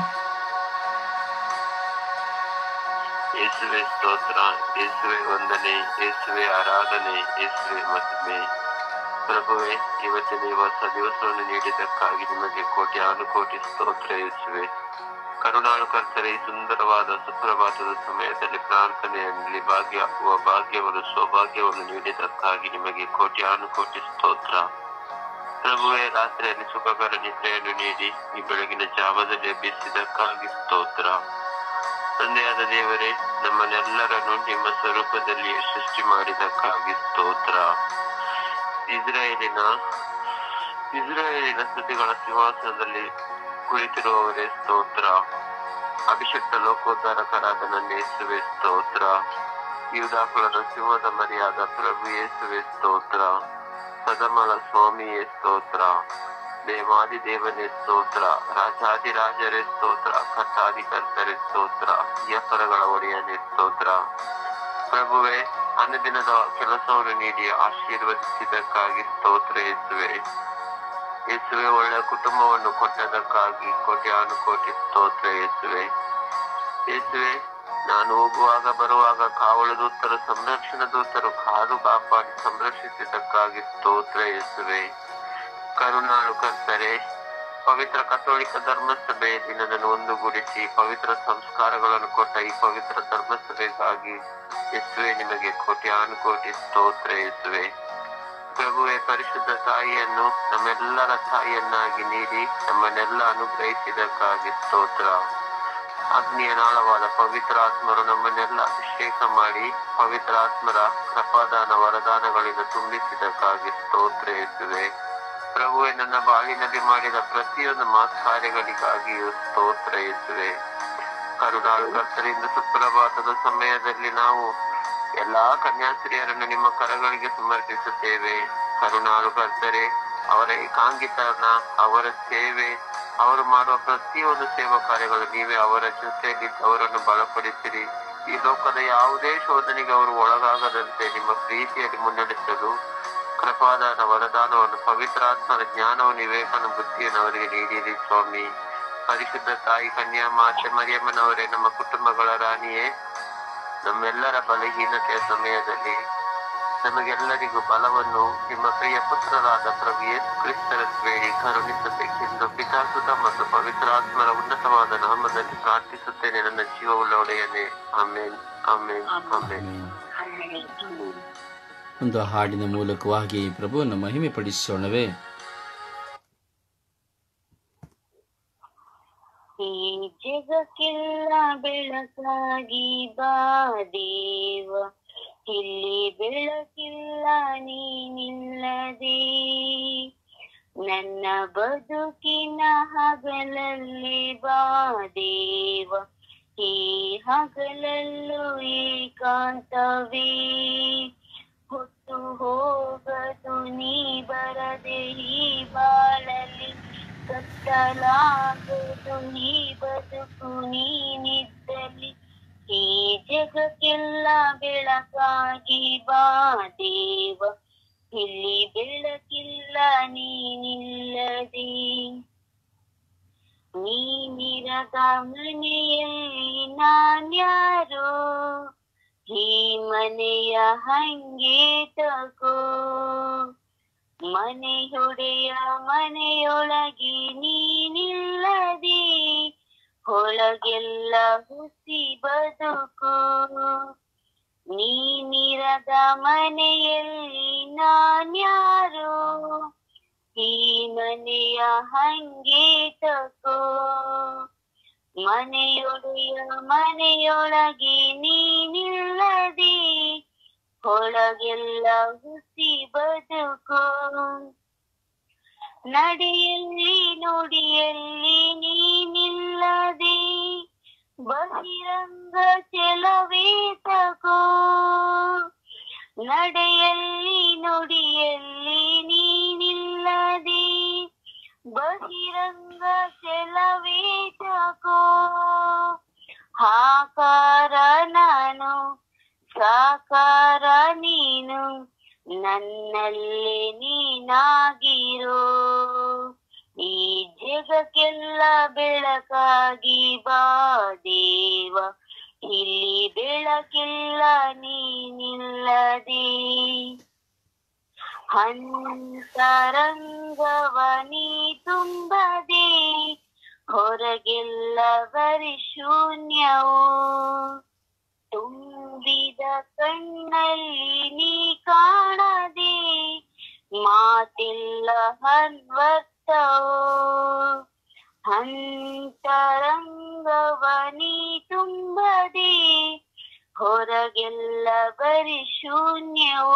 ಯೇಸುವೆ ಸ್ತೋತ್ರ ಯೇಸುವೆ ವಂದನೆ ಯೇಸುವೆ ಆರಾಧನೆ ಯೇಸುವೆ ಮಹಿಮೆ ಪ್ರಭುವೆ ಇವತ್ತಿನ ಈ ಹೊಸ ದಿವಸವನ್ನು ನೀಡಿದ್ದಕ್ಕಾಗಿ ನಿಮಗೆ ಕೋಟಿ ಅನುಕೋಟಿ ಸ್ತೋತ್ರ ಯೇಸುವೆ ಕರುಣಾಳು ಕರ್ತರೆ ಈ ಸುಂದರವಾದ ಸುಪ್ರಭಾತದ ಸಮಯದಲ್ಲಿ ಪ್ರಾರ್ಥನೆಯಲ್ಲಿ ಭಾಗಿಯಾಗುವ ಭಾಗ್ಯವನ್ನು ಸೌಭಾಗ್ಯವನ್ನು ನೀಡಿದ್ದಕ್ಕಾಗಿ ನಿಮಗೆ ಕೋಟಿ ಅನುಕೋಟಿ ಸ್ತೋತ್ರ ಪ್ರಭುವೆ ರಾತ್ರಿಯಲ್ಲಿ ಸುಖಕರ ನಿದ್ರೆಯನ್ನು ನೀಡಿ ಈ ಬೆಳಗಿನ ಜಾವದಲ್ಲಿ ಎಬ್ಬಿಸಿದ್ದಕ್ಕಾಗಿ ಸ್ತೋತ್ರ ತಂದೆಯಾದ ದೇವರೇ ನಮ್ಮನ್ನೆಲ್ಲರನ್ನು ನಿಮ್ಮ ಸ್ವರೂಪದಲ್ಲಿ ಸೃಷ್ಟಿ ಮಾಡಿದಕ್ಕಾಗಿ ಸ್ತೋತ್ರ ಇಸ್ರಾಯೇಲಿನ ಇಸ್ರಾಯೇಲಿನ ಸ್ತುತಿಗಳ ಸಿಂಹಾಸನದಲ್ಲಿ ಕುಳಿತಿರುವವರೇ ಸ್ತೋತ್ರ ಅಭಿಷಕ್ತ ಲೋಕೋದ್ಧಾರಕರಾದ ನನ್ನ ಯೇಸುವೆ ಸ್ತೋತ್ರ ಯೂದಾಕುಲದ ಸಿಂಹದ ಮರಿಯಾದ ಪ್ರಭು ಯೇಸುವೆ ಸ್ತೋತ್ರ ಸದಮಲ ಸ್ವಾಮಿಯೇ ಸ್ತೋತ್ರ ದೇವಾದಿ ದೇವನೇ ಸ್ತೋತ್ರ ರಾಜಾದಿರಾಜರೇ ಸ್ತೋತ್ರ ಕರ್ತಾದಿಕರ್ತರೇ ಸ್ತೋತ್ರ ಯಪರಗಳ ಒಡೆಯನೇ ಸ್ತೋತ್ರ ಪ್ರಭುವೆ ಅನುದಿನದ ಕೆಲಸವನ್ನು ನೀಡಿ ಆಶೀರ್ವದಿಸಿದ್ದಕ್ಕಾಗಿ ಸ್ತೋತ್ರ ಯೇಸುವೆ ಯೇಸುವೆ ಒಳ್ಳೆಯ ಕುಟುಂಬವನ್ನು ಕೊಟ್ಟದಕ್ಕಾಗಿ ಕೋಟಿ ಅನುಕೋಟಿ ಸ್ತೋತ್ರ ಯೇಸುವೆ ಯೇಸುವೆ ನಾನು ಹೋಗುವಾಗ ಬರುವಾಗ ಕಾವಲು ದೂತರು ಸಂರಕ್ಷಣಾ ದೂತರು ಕಾದು ಕಾಪಾಡಿ ಸಂರಕ್ಷಿಸಿದ್ದಕ್ಕಾಗಿ ಸ್ತೋತ್ರ ಯೇಸುವೆ ಕರುಣಾಳು ಕರ್ತರೆ ಪವಿತ್ರ ಕಥೋಲಿಕ ಧರ್ಮಸಭೆಯಲ್ಲಿ ನನ್ನನ್ನು ಒಂದುಗೂಡಿಸಿ ಪವಿತ್ರ ಸಂಸ್ಕಾರಗಳನ್ನು ಕೊಟ್ಟ ಈ ಪವಿತ್ರ ಧರ್ಮಸಭೆಗಾಗಿ ಯೇಸುವೆ ನಿಮಗೆ ಕೋಟಿ ಅನುಕೋಟಿ ಸ್ತೋತ್ರ ಯೇಸುವೆ ಪ್ರಭುವೆ ಪರಿಶುದ್ಧ ತಾಯಿಯನ್ನು ನಮ್ಮೆಲ್ಲರ ತಾಯಿಯನ್ನಾಗಿ ನೀಡಿ ನಮ್ಮನ್ನೆಲ್ಲ ಅನುಗ್ರಹಿಸಿದಕ್ಕಾಗಿ ಸ್ತೋತ್ರ ಅಗ್ನಿಯ ನಾಳವಾದ ಪವಿತ್ರಾತ್ಮರು ನಮ್ಮನ್ನೆಲ್ಲ ಅಭಿಷೇಕ ಮಾಡಿ ಪವಿತ್ರಾತ್ಮರ ಕೃಪಾದಾನ ವರದಾನಗಳಿಂದ ತುಂಬಿಸಿದಕ್ಕಾಗಿ ಸ್ತೋತ್ರ ಯೇಸುವೆ ಪ್ರಭುವೆ ನನ್ನ ಬಾಳಿನಲ್ಲಿ ಮಾಡಿದ ಪ್ರತಿಯೊಂದು ಮಾತ್ ಕಾರ್ಯಗಳಿಗಾಗಿಯೂ ಸ್ತೋತ್ರ ಯೇಸುವೆ ಕರುಣಾಳು ಕರ್ತರಿಂದ ಸುಪ್ರಭಾತದ ಸಮಯದಲ್ಲಿ ನಾವು ಎಲ್ಲಾ ಕನ್ಯಾಸ್ತ್ರೀಯರನ್ನು ನಿಮ್ಮ ಕರಗಳಿಗೆ ಸಮರ್ಪಿಸುತ್ತೇವೆ ಕರುಣಾಳು ಕರ್ತರೆ ಅವರ ಏಕಾಂಗಿತನ ಅವರ ಸೇವೆ ಅವರು ಮಾಡುವ ಪ್ರತಿಯೊಂದು ಸೇವಾ ಕಾರ್ಯಗಳು ನೀವೇ ಅವರ ಜೊತೆಯಲ್ಲಿ ಅವರನ್ನು ಬಲಪಡಿಸಿರಿ ಈ ಲೋಕದ ಯಾವುದೇ ಶೋಧನೆಗೆ ಅವರು ಒಳಗಾಗದಂತೆ ನಿಮ್ಮ ಪ್ರೀತಿಯಲ್ಲಿ ಮುನ್ನಡೆಸಲು ಕೃಪಾದಾನ ವರದಾನವನ್ನು ಪವಿತ್ರಾತ್ಮರ ಜ್ಞಾನವನ್ನು ವಿವೇಕನ ಬುದ್ಧಿಯನ್ನು ಅವರಿಗೆ ನೀಡಿರಿ ಸ್ವಾಮಿ ಪರಿಶುದ್ಧ ತಾಯಿ ಕನ್ಯಾ ಮಾತೆ ಮರಿಯಮ್ಮನವರೇ ನಮ್ಮ ಕುಟುಂಬಗಳ ರಾಣಿಯೇ ನಮ್ಮೆಲ್ಲರ ಬಲಹೀನತೆಯ ಸಮಯದಲ್ಲಿ ನಮಗೆಲ್ಲರಿಗೂ ಬಲವನ್ನು ನಿಮ್ಮ ಪ್ರಿಯ ಪುತ್ರರಾದ ಪ್ರಭು ಯೇಸು ಕ್ರಿಸ್ತರ ಬೇಡಿ ಕರುಣಿಸಬೇಕೆಂದು ಪಿತಾಸುತ ಮತ್ತು ಪವಿತ್ರಾತ್ಮರ ಉನ್ನತವಾದ ನಾಮದಲ್ಲಿ ಪ್ರಾರ್ಥಿಸುತ್ತೇನೆ ನನ್ನ ಜೀವವುಳ್ಳ ಒಡೆಯನೇ ಆಮೇನ್ ಆಮೇನ್ ಆಮೇನ್ ಆಮೆನ್. ಆಮೆನ್ ಒಂದು ಹಾಡಿನ ಮೂಲಕವಾಗಿ ಪ್ರಭುವನ್ನು ಮಹಿಮೆ ಪಡಿಸೋಣವೇ ಈ ಜಗಕ್ಕೆಲ್ಲ ಬೆಳಕಾಗಿ ಬಾ ದೇವ ಇಲ್ಲಿ ಬೆಳಕಿಲ್ಲ ನೀನಿಲ್ಲದೆ ನನ್ನ ಬದುಕಿನ ಹಗಲಲ್ಲಿ ಬಾ ದೇವ ಈ ಹಗಲಲ್ಲೂ ಏಕಾಂತವೇ ಹೊತ್ತು ಹೋಗದು ನೀ ಬರದೆ ಈ ಬಾಳಲಿ ಕತ್ತಲಾಗದು ನೀ ಬದುಕು ನೀನಿದ್ದಲ್ಲಿ ಈ ಜಗಕ್ಕೆಲ್ಲ ಬೆಳಕಾಗಿ ಬಾ ದೇವ ಇಲ್ಲಿ ಬೆಳಕಿಲ್ಲ ನೀನಿಲ್ಲದೆ ನೀನಿರದ ಮನೆಯಲ್ಲಿ ನಾನ್ಯಾರೋ ಈ ಮನೆಯ ಹಂಗೆ ತಗೋ ಮನೆಯೊಡೆಯ ಮನೆಯೊಳಗೆ ನೀನಿಲ್ಲದೆ ಹೊಳಗೆಲ್ಲ ಹುಸಿ ಬದುಕು ನೀನಿರದ ಮನೆಯಲ್ಲಿ ನಾನ್ಯಾರೋ ಈ ಮನೆಯ ಹಂಗೆ ತಗೋ ಮನೆಯೊಡೆಯ ಮನೆಯೊಳಗೆ ನೀನಿಲ್ಲದೆ ಹೊಳಗೆಲ್ಲ ಹುಸಿ ಬದುಕು ನಡೆಯಲ್ಲಿ ನುಡಿಯಲ್ಲಿ ನೀನಿಲ್ಲದೆ ಬಹಿರಂಗ ಚೆಲವೇ ತಗೋ ನಡೆಯಲ್ಲಿ ನುಡಿಯಲ್ಲಿ ನೀನಿಲ್ಲದೆ ಬಹಿರಂಗ ಚೆಲವೇ ತಗೋ ಆಕಾರ ನಾನು ಸಾಕಾರ ನೀನು ನನ್ನಲ್ಲಿ ನೀನಾಗಿರೋ ಈ ಜಗಕ್ಕೆಲ್ಲ ಬೆಳಕಾಗಿ ಬಾ ದೇವ ಇಲ್ಲಿ ಬೆಳಕಿಲ್ಲ ನೀನಿಲ್ಲದೆ ಅಂತರಂಗವ ನೀ ತುಂಬದೆ ಹೊರಗೆಲ್ಲ ಬರಿ ಶೂನ್ಯವು ತುಂಬಿದ ಕಣ್ಣಲ್ಲಿ ನೀ ಕಾಣದೆ ಮಾತೆಲ್ಲ ಹನ್ವರ್ತವು ಅಂತರಂಗವ ನೀ ತುಂಬದೆ ಹೊರಗೆಲ್ಲ ಬರಿ ಶೂನ್ಯವು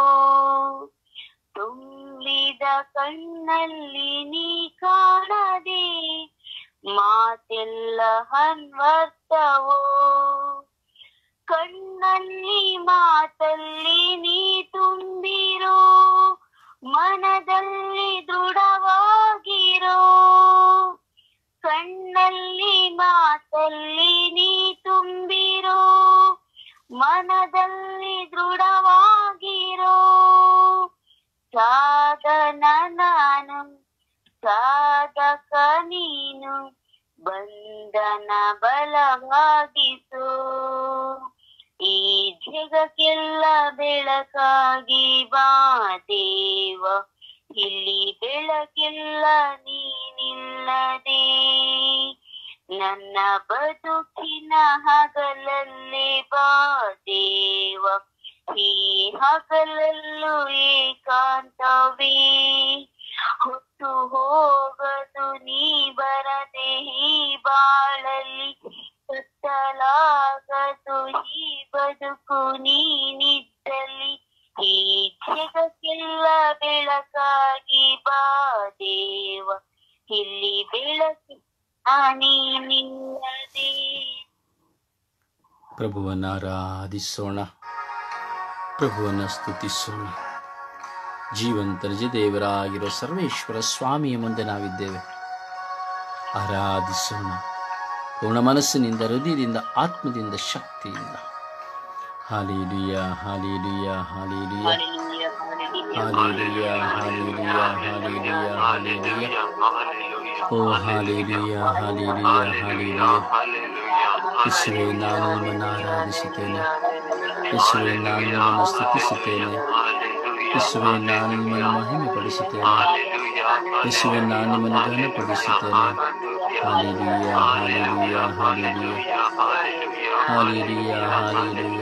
ತುಂಬಿದ ಕಣ್ಣಲ್ಲಿ ನೀ ಕಾಣದೆ ಮಾತೆಲ್ಲ ಹನ್ವರ್ತವೋ ಕಣ್ಣಲ್ಲಿ ಮಾತಲ್ಲಿ ನೀ ತುಂಬಿರೋ ಮನದಲ್ಲಿ ದೃಢವಾಗಿರೋ ಕಣ್ಣಲ್ಲಿ ಮಾತಲ್ಲಿ ನೀ ತುಂಬಿರೋ ಮನದಲ್ಲಿ ದೃಢವಾಗಿರೋ ಸಾಧನ ನಾನು ಸಾಧಕ ನೀನು ಬಂಧನ ಬಲವಾಗಿಸು ಈ ಜಗಕ್ಕೆಲ್ಲ ಬೆಳಕಾಗಿ ಬಾ ದೇವ ಇಲ್ಲಿ ಬೆಳಕಿಲ್ಲ ನೀನಿಲ್ಲದೆ ನನ್ನ ಬದುಕಿನ ಹಗಲಲ್ಲೇ ಬಾ ದೇವ ಈ ಹಗಲಲ್ಲೂ ಏಕಾಂತವೇ ಹೊತ್ತು ಹೋಗದು ನೀ ಬರದೆ ಈ ಬಾಳಲ್ಲಿ ಸುತ್ತಲಾಗದು ಈ ಬದುಕು ನೀನಿದ್ದಲ್ಲಿ ಈ ಜಗಕ್ಕೆಲ್ಲ ಬೆಳಕಾಗಿ ಬಾ ದೇವ ಇಲ್ಲಿ ಬೆಳಕಿ ನೀನಿಲ್ಲದೆ ಪ್ರಭುವನ್ನು ಆರಾಧಿಸೋಣ ಪ್ರಭುವನ್ನು ಸ್ತುತಿಸೋಣ ಜೀವಂತ ದೇವರಾಗಿರೋ ಸರ್ವೇಶ್ವರ ಸ್ವಾಮಿಯ ಮುಂದೆ ನಾವಿದ್ದೇವೆ ಆರಾಧಿಸೋಣ ಪೂರ್ಣ ಮನಸ್ಸಿನಿಂದ ಹೃದಯದಿಂದ ಆತ್ಮದಿಂದ ಶಕ್ತಿಯಿಂದ ಹಾಲೇಲುಯ hallelujah hallelujah hallelujah hallelujah hallelujah ಹಾಲೇಲುಯ ಓ ಹಾಲೇಲುಯ ಹಾಲೇಲುಯ ಹಾಲೇಲುಯ ಯೇಸುವೆ ನಾನು ನಿಮ್ಮನ್ನು ಆರಾಧಿಸುತ್ತೇನೆ ಯೇಸುವೆ ನಾನು ನಿಮ್ಮನ್ನು ಸ್ತುತಿಸುತ್ತೇನೆ ಯೇಸುವೆ ನಾನು ನಿಮ್ಮನ್ನು ಮಹಿಮೆ ಪಡಿಸುತ್ತೇನೆ ಯೇಸುವೆ ನಾನು ನಿಮ್ಮನ್ನು ಘನಪಡಿಸುತ್ತೇನೆ ಹಾಲೇಲುಯ hallelujah hallelujah hallelujah hallelujah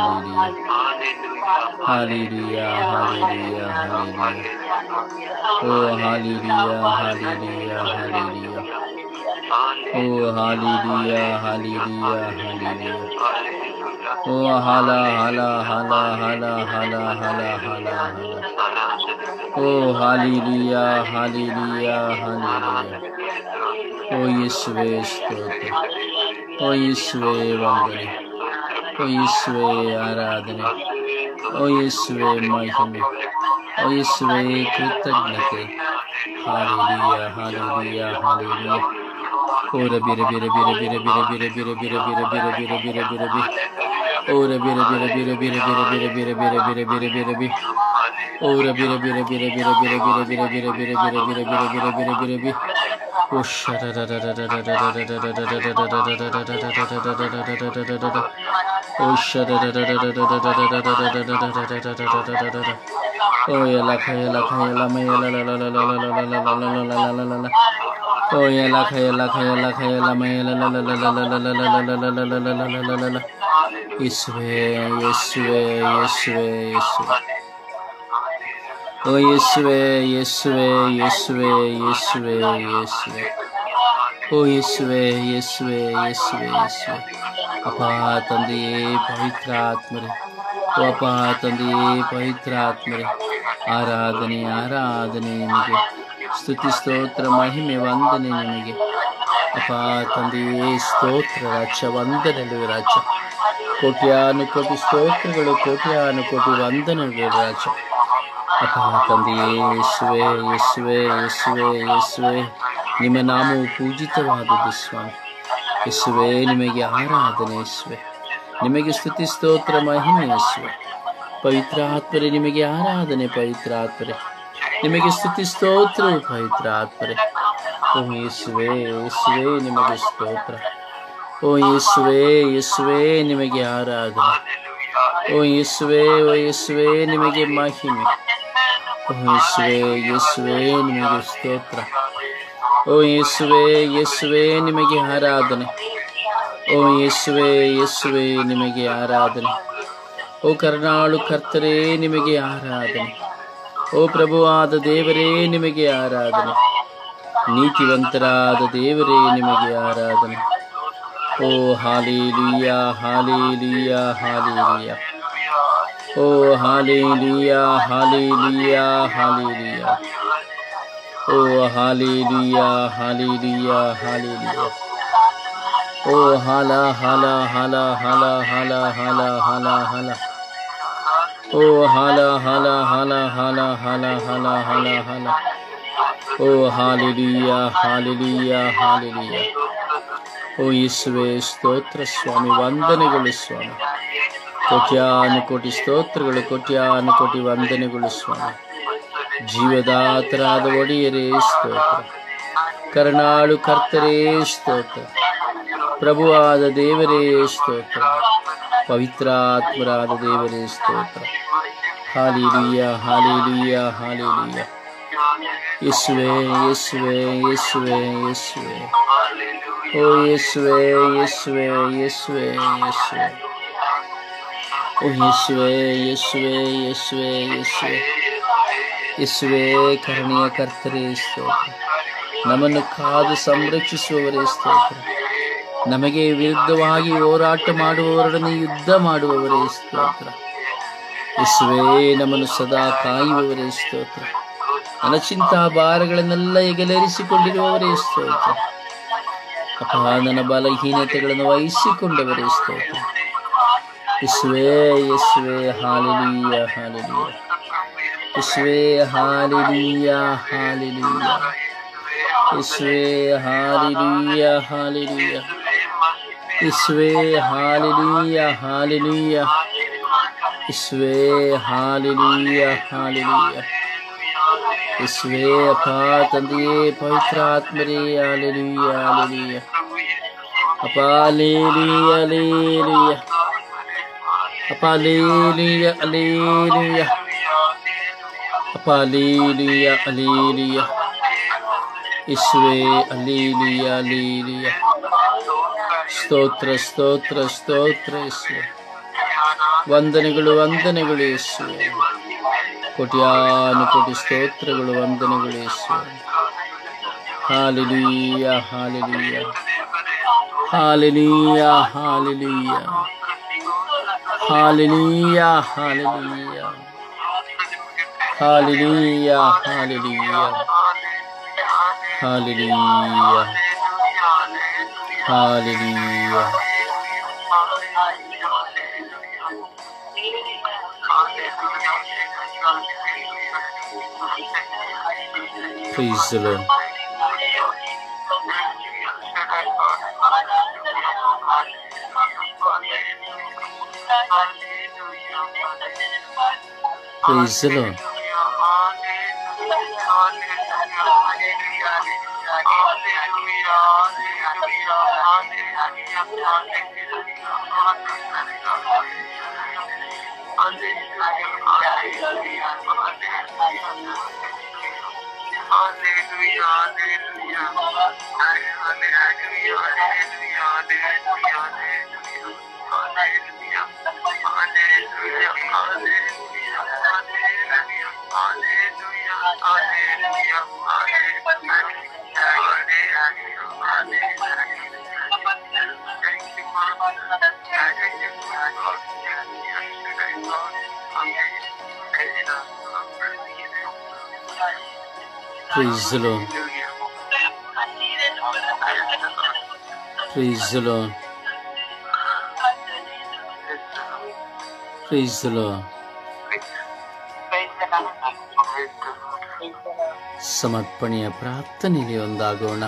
hallelujah hallelujah hallelujah ಹಾಲೇಲುಯ ಓ ಹಾಲೇಲುಯ ಹಾಲೇಲುಯ ಹಾಲೇಲುಯ ಓ ಹಾಲೇಲುಯ ಹಾಲೇಲುಯ ಹಾಲೇಲುಯ ಓ ಹಾಲ ಹಾಲ ಹಾಲ ಹಾಲ ಹಾಲ ಹಾಲ ಹಾಲ ಹಾಲ ಓ ಹಾಲೇಲುಯ ಹಾಲೇಲುಯ ಹಾಲೇಲುಯ ಓ ಯೇಸುವೆ ಸ್ತೋತ್ರ ಓ ಯೇಸುವೆ ವಂದನೆ ಓ ಯೇಸುವೆ ಆರಾಧನೆ ಓ ಯೇಸುವೆ ಮಹಿಮೆ ಓ ಯೇಸುವೆ ಕೃತಜ್ಞತೆ ಹಾಲೇಲುಯ ಹಾಲೇಲುಯ ಹಾಲೇಲುಯ ಓರ ಬಿರೆ ಬಿರೆ ಬಿರೆ ಬಿರೆ ಬಿರೆ ಬಿರೆ ಬಿರೆ ಬಿರೆ ಬಿರೆ ಬಿರೆ ಬಿರೆ ಬಿರೆ ಬಿರೆ ಬಿ ಓರ ಬಿರೆ ಬಿರೆ ಬಿರೆ ಬಿರೆ ಬಿರೆ ಬಿರೆ ಬಿರೆ ಬಿರೆ ಬಿರೆ ಬಿರೆ ಬಿರೆ ಬಿ ಓರ ಬಿರೆ ಬಿರೆ ಬಿರೆ ಬಿರೆ ಬಿರೆ ಬಿರೆ ಬಿರೆ ಬಿರೆ ಬಿರೆ ಬಿರೆ ಬಿರೆ ಬಿರೆ ಬಿರೆ ಬಿರೆ ಬಿರೆ ಬಿ ಓ ಓ ಓ ಎಲ್ಲ ಖಯಲ ಖಯಲ ಮೈಲ ಓ ಎಲ್ಲ ಖಯಲ ಖಯಲ ಖಯಲ ಮೈಲ ಯೇಸುವೆ ಯೇಸುವೆ ಯೇಸುವೆ ಯೇಸುವೆ ಓ ಯೇಸುವೆ ಯೇಸುವೆ ಯೇಸುವೆ ಯೇಸುವೆ ಯೇಸುವೆ ಓ ಯೇಸುವೆ ಯೇಸುವೆ ಯೇಸುವೆ ಯೇಸುವೆ ಅಪ್ಪ ತಂದೆಯೇ ಪವಿತ್ರ ಆತ್ಮರೇ ಓ ಅಪ್ಪ ತಂದೆಯೇ ಪವಿತ್ರ ಆತ್ಮರೇ ಆರಾಧನೆ ಆರಾಧನೆ ನಿಮಗೆ ಸ್ತುತಿ ಸ್ತೋತ್ರ ಮಹಿಮೆ ವಂದನೆ ನಿಮಗೆ ಅಪ್ಪ ತಂದೆಯೇ ಸ್ತೋತ್ರ ರಾಜ್ಯ ವಂದನೆಗಳು ರಾಜ್ಯ ಕೋಟ್ಯಾನು ಕೋಟಿ ಸ್ತೋತ್ರಗಳು ಕೋಟ್ಯಾನು ಕೋಟಿ ವಂದನೆಗಳು ರಾಜ್ಯ ಅಪ್ಪ ತಂದೆಯೇ ಯೇಸುವೆ ಯೇಸುವೆ ಯೇಸುವೆ ಯೇಸುವೆ ನಿಮ್ಮ ನಾಮವು ಪೂಜಿತವಾದದ್ದು ಸ್ವಾಮಿ ಯೇಸುವೆ ನಿಮಗೆ ಆರಾಧನೆ ಯೇಸುವೆ ನಿಮಗೆ ಸ್ತುತಿ ಸ್ತೋತ್ರ ಮಹಿಮೆ ಯೇಸುವೆ ಪವಿತ್ರ ಆತ್ಮರೆ ನಿಮಗೆ ಆರಾಧನೆ ಪವಿತ್ರ ಆತ್ಮರೆ ನಿಮಗೆ ಸ್ತುತಿ ಸ್ತೋತ್ರ ಪವಿತ್ರ ಆತ್ಮರೆ ಓ ಯೇಸುವೆ ಯೇಸುವೆ ನಿಮಗೆ ಸ್ತೋತ್ರ ಓ ಯೇಸುವೆ ಯೇಸುವೆ ನಿಮಗೆ ಆರಾಧನೆ ಓ ಯೇಸುವೆ ಓ ಯೇಸುವೆ ನಿಮಗೆ ಮಹಿಮೆ ಓ ಯೇಸುವೆ ಯೇಸುವೆ ನಿಮಗೆ ಸ್ತೋತ್ರ ಓ ಯೇಸುವೆ ಯೇಸುವೆ ನಿಮಗೆ ಆರಾಧನೆ ಓ ಯೇಸುವೆ ಯೇಸುವೆ ನಿಮಗೆ ಆರಾಧನೆ ಓ ಕರ್ನಾಳು ಕರ್ತರೇ ನಿಮಗೆ ಆರಾಧನೆ ಓ ಪ್ರಭುವಾದ ದೇವರೇ ನಿಮಗೆ ಆರಾಧನೆ ನೀತಿವಂತರಾದ ದೇವರೇ ನಿಮಗೆ ಆರಾಧನೆ ಓ ಹಾಲೇಲುಯ್ಯ ಹಾಲೇಲುಯ್ಯ ಹಾಲೇಲುಯ್ಯ ಓ ಹಾಲೇಲುಯ್ಯ ಹಾಲೇಲುಯ್ಯ ಹಾಲೇಲುಯ್ಯ ಓ ಹಾಲೇಲುಯ್ಯ ಹಾಲೇಲುಯ್ಯ ಹಾಲೇಲುಯ್ಯ ಓ ಹಾಲ ಹಾಲ ಹಾಲ ಹಾಲ ಹಾಲ ಹಾಲ ಹಾಲ ಹಾಲ ಓ ಹಾಲ ಹಾಲ ಹಾಲ ಹಾಲ ಹಾಲ ಹಾಲ ಹಾಲ ಹಾಲ ಓ ಹಾಲಿಲಿಯ ಹಾಲಿಲಿಯ ಹಾಲಿಲಿಯ ಓ ಯೇಸುವೆ ಸ್ತೋತ್ರ ಸ್ವಾಮಿ ವಂದನೆಗಳು ಸ್ವಾಮಿ ಕೋಟ್ಯಾನು ಕೋಟಿ ಸ್ತೋತ್ರಗಳು ಕೋಟ್ಯಾನು ಕೋಟಿ ವಂದನೆಗಳು ಸ್ವಾಮಿ ಜೀವದಾತರಾದ ಒಡೆಯರೇ ಸ್ತೋತ್ರ ಕರ್ನಾಳು ಕರ್ತರೇ ಸ್ತೋತ್ರ ಪ್ರಭುವಾದ ದೇವರೇ ಸ್ತೋತ್ರ ಪವಿತ್ರಾತ್ಮರಾದ ದೇವರೇ ಸ್ತೋತ್ರ ಹಾಲಿಲಿಯ ಹಾಲಿಲಿಯ ಹಾಲಿಲಿಯ ಯೇಸುವೆ ಯೇಸುವೆ ಯೇಸುವೆ ಯೇಸುವೆ ಓ ಯೇಸುವೆ ಯೇಸುವೆ ಯೇಸುವೆ ಯೇಸುವೆ ಓ ಯೇಸುವೆ ಯೇಸುವೆ ಯೇಸುವೆ ಯೇಸುವೆ ಯೇಸುವೆ ಕರುಣೆಯ ಕರ್ತರೇ ಸ್ತೋತ್ರ ನಮ್ಮನ್ನು ಕಾದು ಸಂರಕ್ಷಿಸುವವರೇ ಸ್ತೋತ್ರ ನಮಗೆ ವಿರುದ್ಧವಾಗಿ ಹೋರಾಟ ಮಾಡುವವರೊಡನೆ ಯುದ್ಧ ಮಾಡುವವರೇ ಸ್ತೋತ್ರ ಯೇಸುವೆ ನಮ್ಮನ್ನು ಸದಾ ಕಾಯುವವರೇ ಸ್ತೋತ್ರ ನನ್ನ ಚಿಂತಾ ಭಾರಗಳನ್ನೆಲ್ಲ ಎಗಲೇರಿಸಿಕೊಂಡಿರುವವರೇ ಸ್ತೋತ್ರ ಅಪ್ಪ ನನ್ನ ಬಲಹೀನತೆಗಳನ್ನು ವಹಿಸಿಕೊಂಡವರೇ ಸ್ತೋತ್ರ ಯೇಸುವೆ ಯೇಸುವೆ ಹಾಲಿಲೀಯ ಹಾಲಿಲೀಯ ಯೇಸುವೆ ಹಾಲಿಲೀಯ ಹಾಲಿಲೀಯ ಯೇಸುವೆ ಹಾಲಿಲೀಯ ಹಾಲಿಲೀಯ ಯೇಸುವೆ ಹಾಲಿಲೀಯ ಹಾಲಿಲೀಯ ಯೇಸುವೆ ಹಾಲಿಲೀಯ ಹಾಲಿಲೀಯ ಯೇಸುವೆ ಅಪ್ಪ ತಂದೆಯೇ ಪವಿತ್ರ ಆತ್ಮರೇ ಹಾಲಿಲೀಯ ಹಾಲಿಲೀಯ ಅಪ್ಪ ಅಲೇಲಿಯ ಅಲೇಲಿಯ ಅಪ್ಪ ಅಲೇಲಿಯ ಅಲೇಲಿಯ ಅಪ್ಪ ಅಲೇಲಿಯ ಅಲೇಲಿಯ ಯೇಸುವೆ ಅಲೇಲಿಯ ಅಲೇಲಿಯ ಸ್ತೋತ್ರ ಸ್ತೋತ್ರ ಸ್ತೋತ್ರ ಯೇಸುವೆ ವಂದನೆಗಳು ವಂದನೆಗಳು ಯೇಸುವೆ ಕೋಟ್ಯಾನು ಕೋಟಿ ಸ್ತೋತ್ರಗಳು ವಂದನೆಗಳು ಯೇಸುವೆ ಹಾಲಿಲೀಯ ಹಾಲಿಲೀಯ ಹಾಲಿಲೀಯ ಹಾಲಿಲೀಯ ಹಾಲಿಲೀಯ ಹಾಲಿಲೀಯ ಹಾಲಿಲೀಯ ಹಾಲಿಲೀಯ ಹಾಲಿಲೀಯ ಹಾಲಿಲೀಯ Praise the Lord. Praise the Lord. Praise the Lord. Praise the Lord. Praise the Lord. ಸಮರ್ಪಣೆಯ ಪ್ರಾರ್ಥನೆಗೆ ಒಂದಾಗೋಣ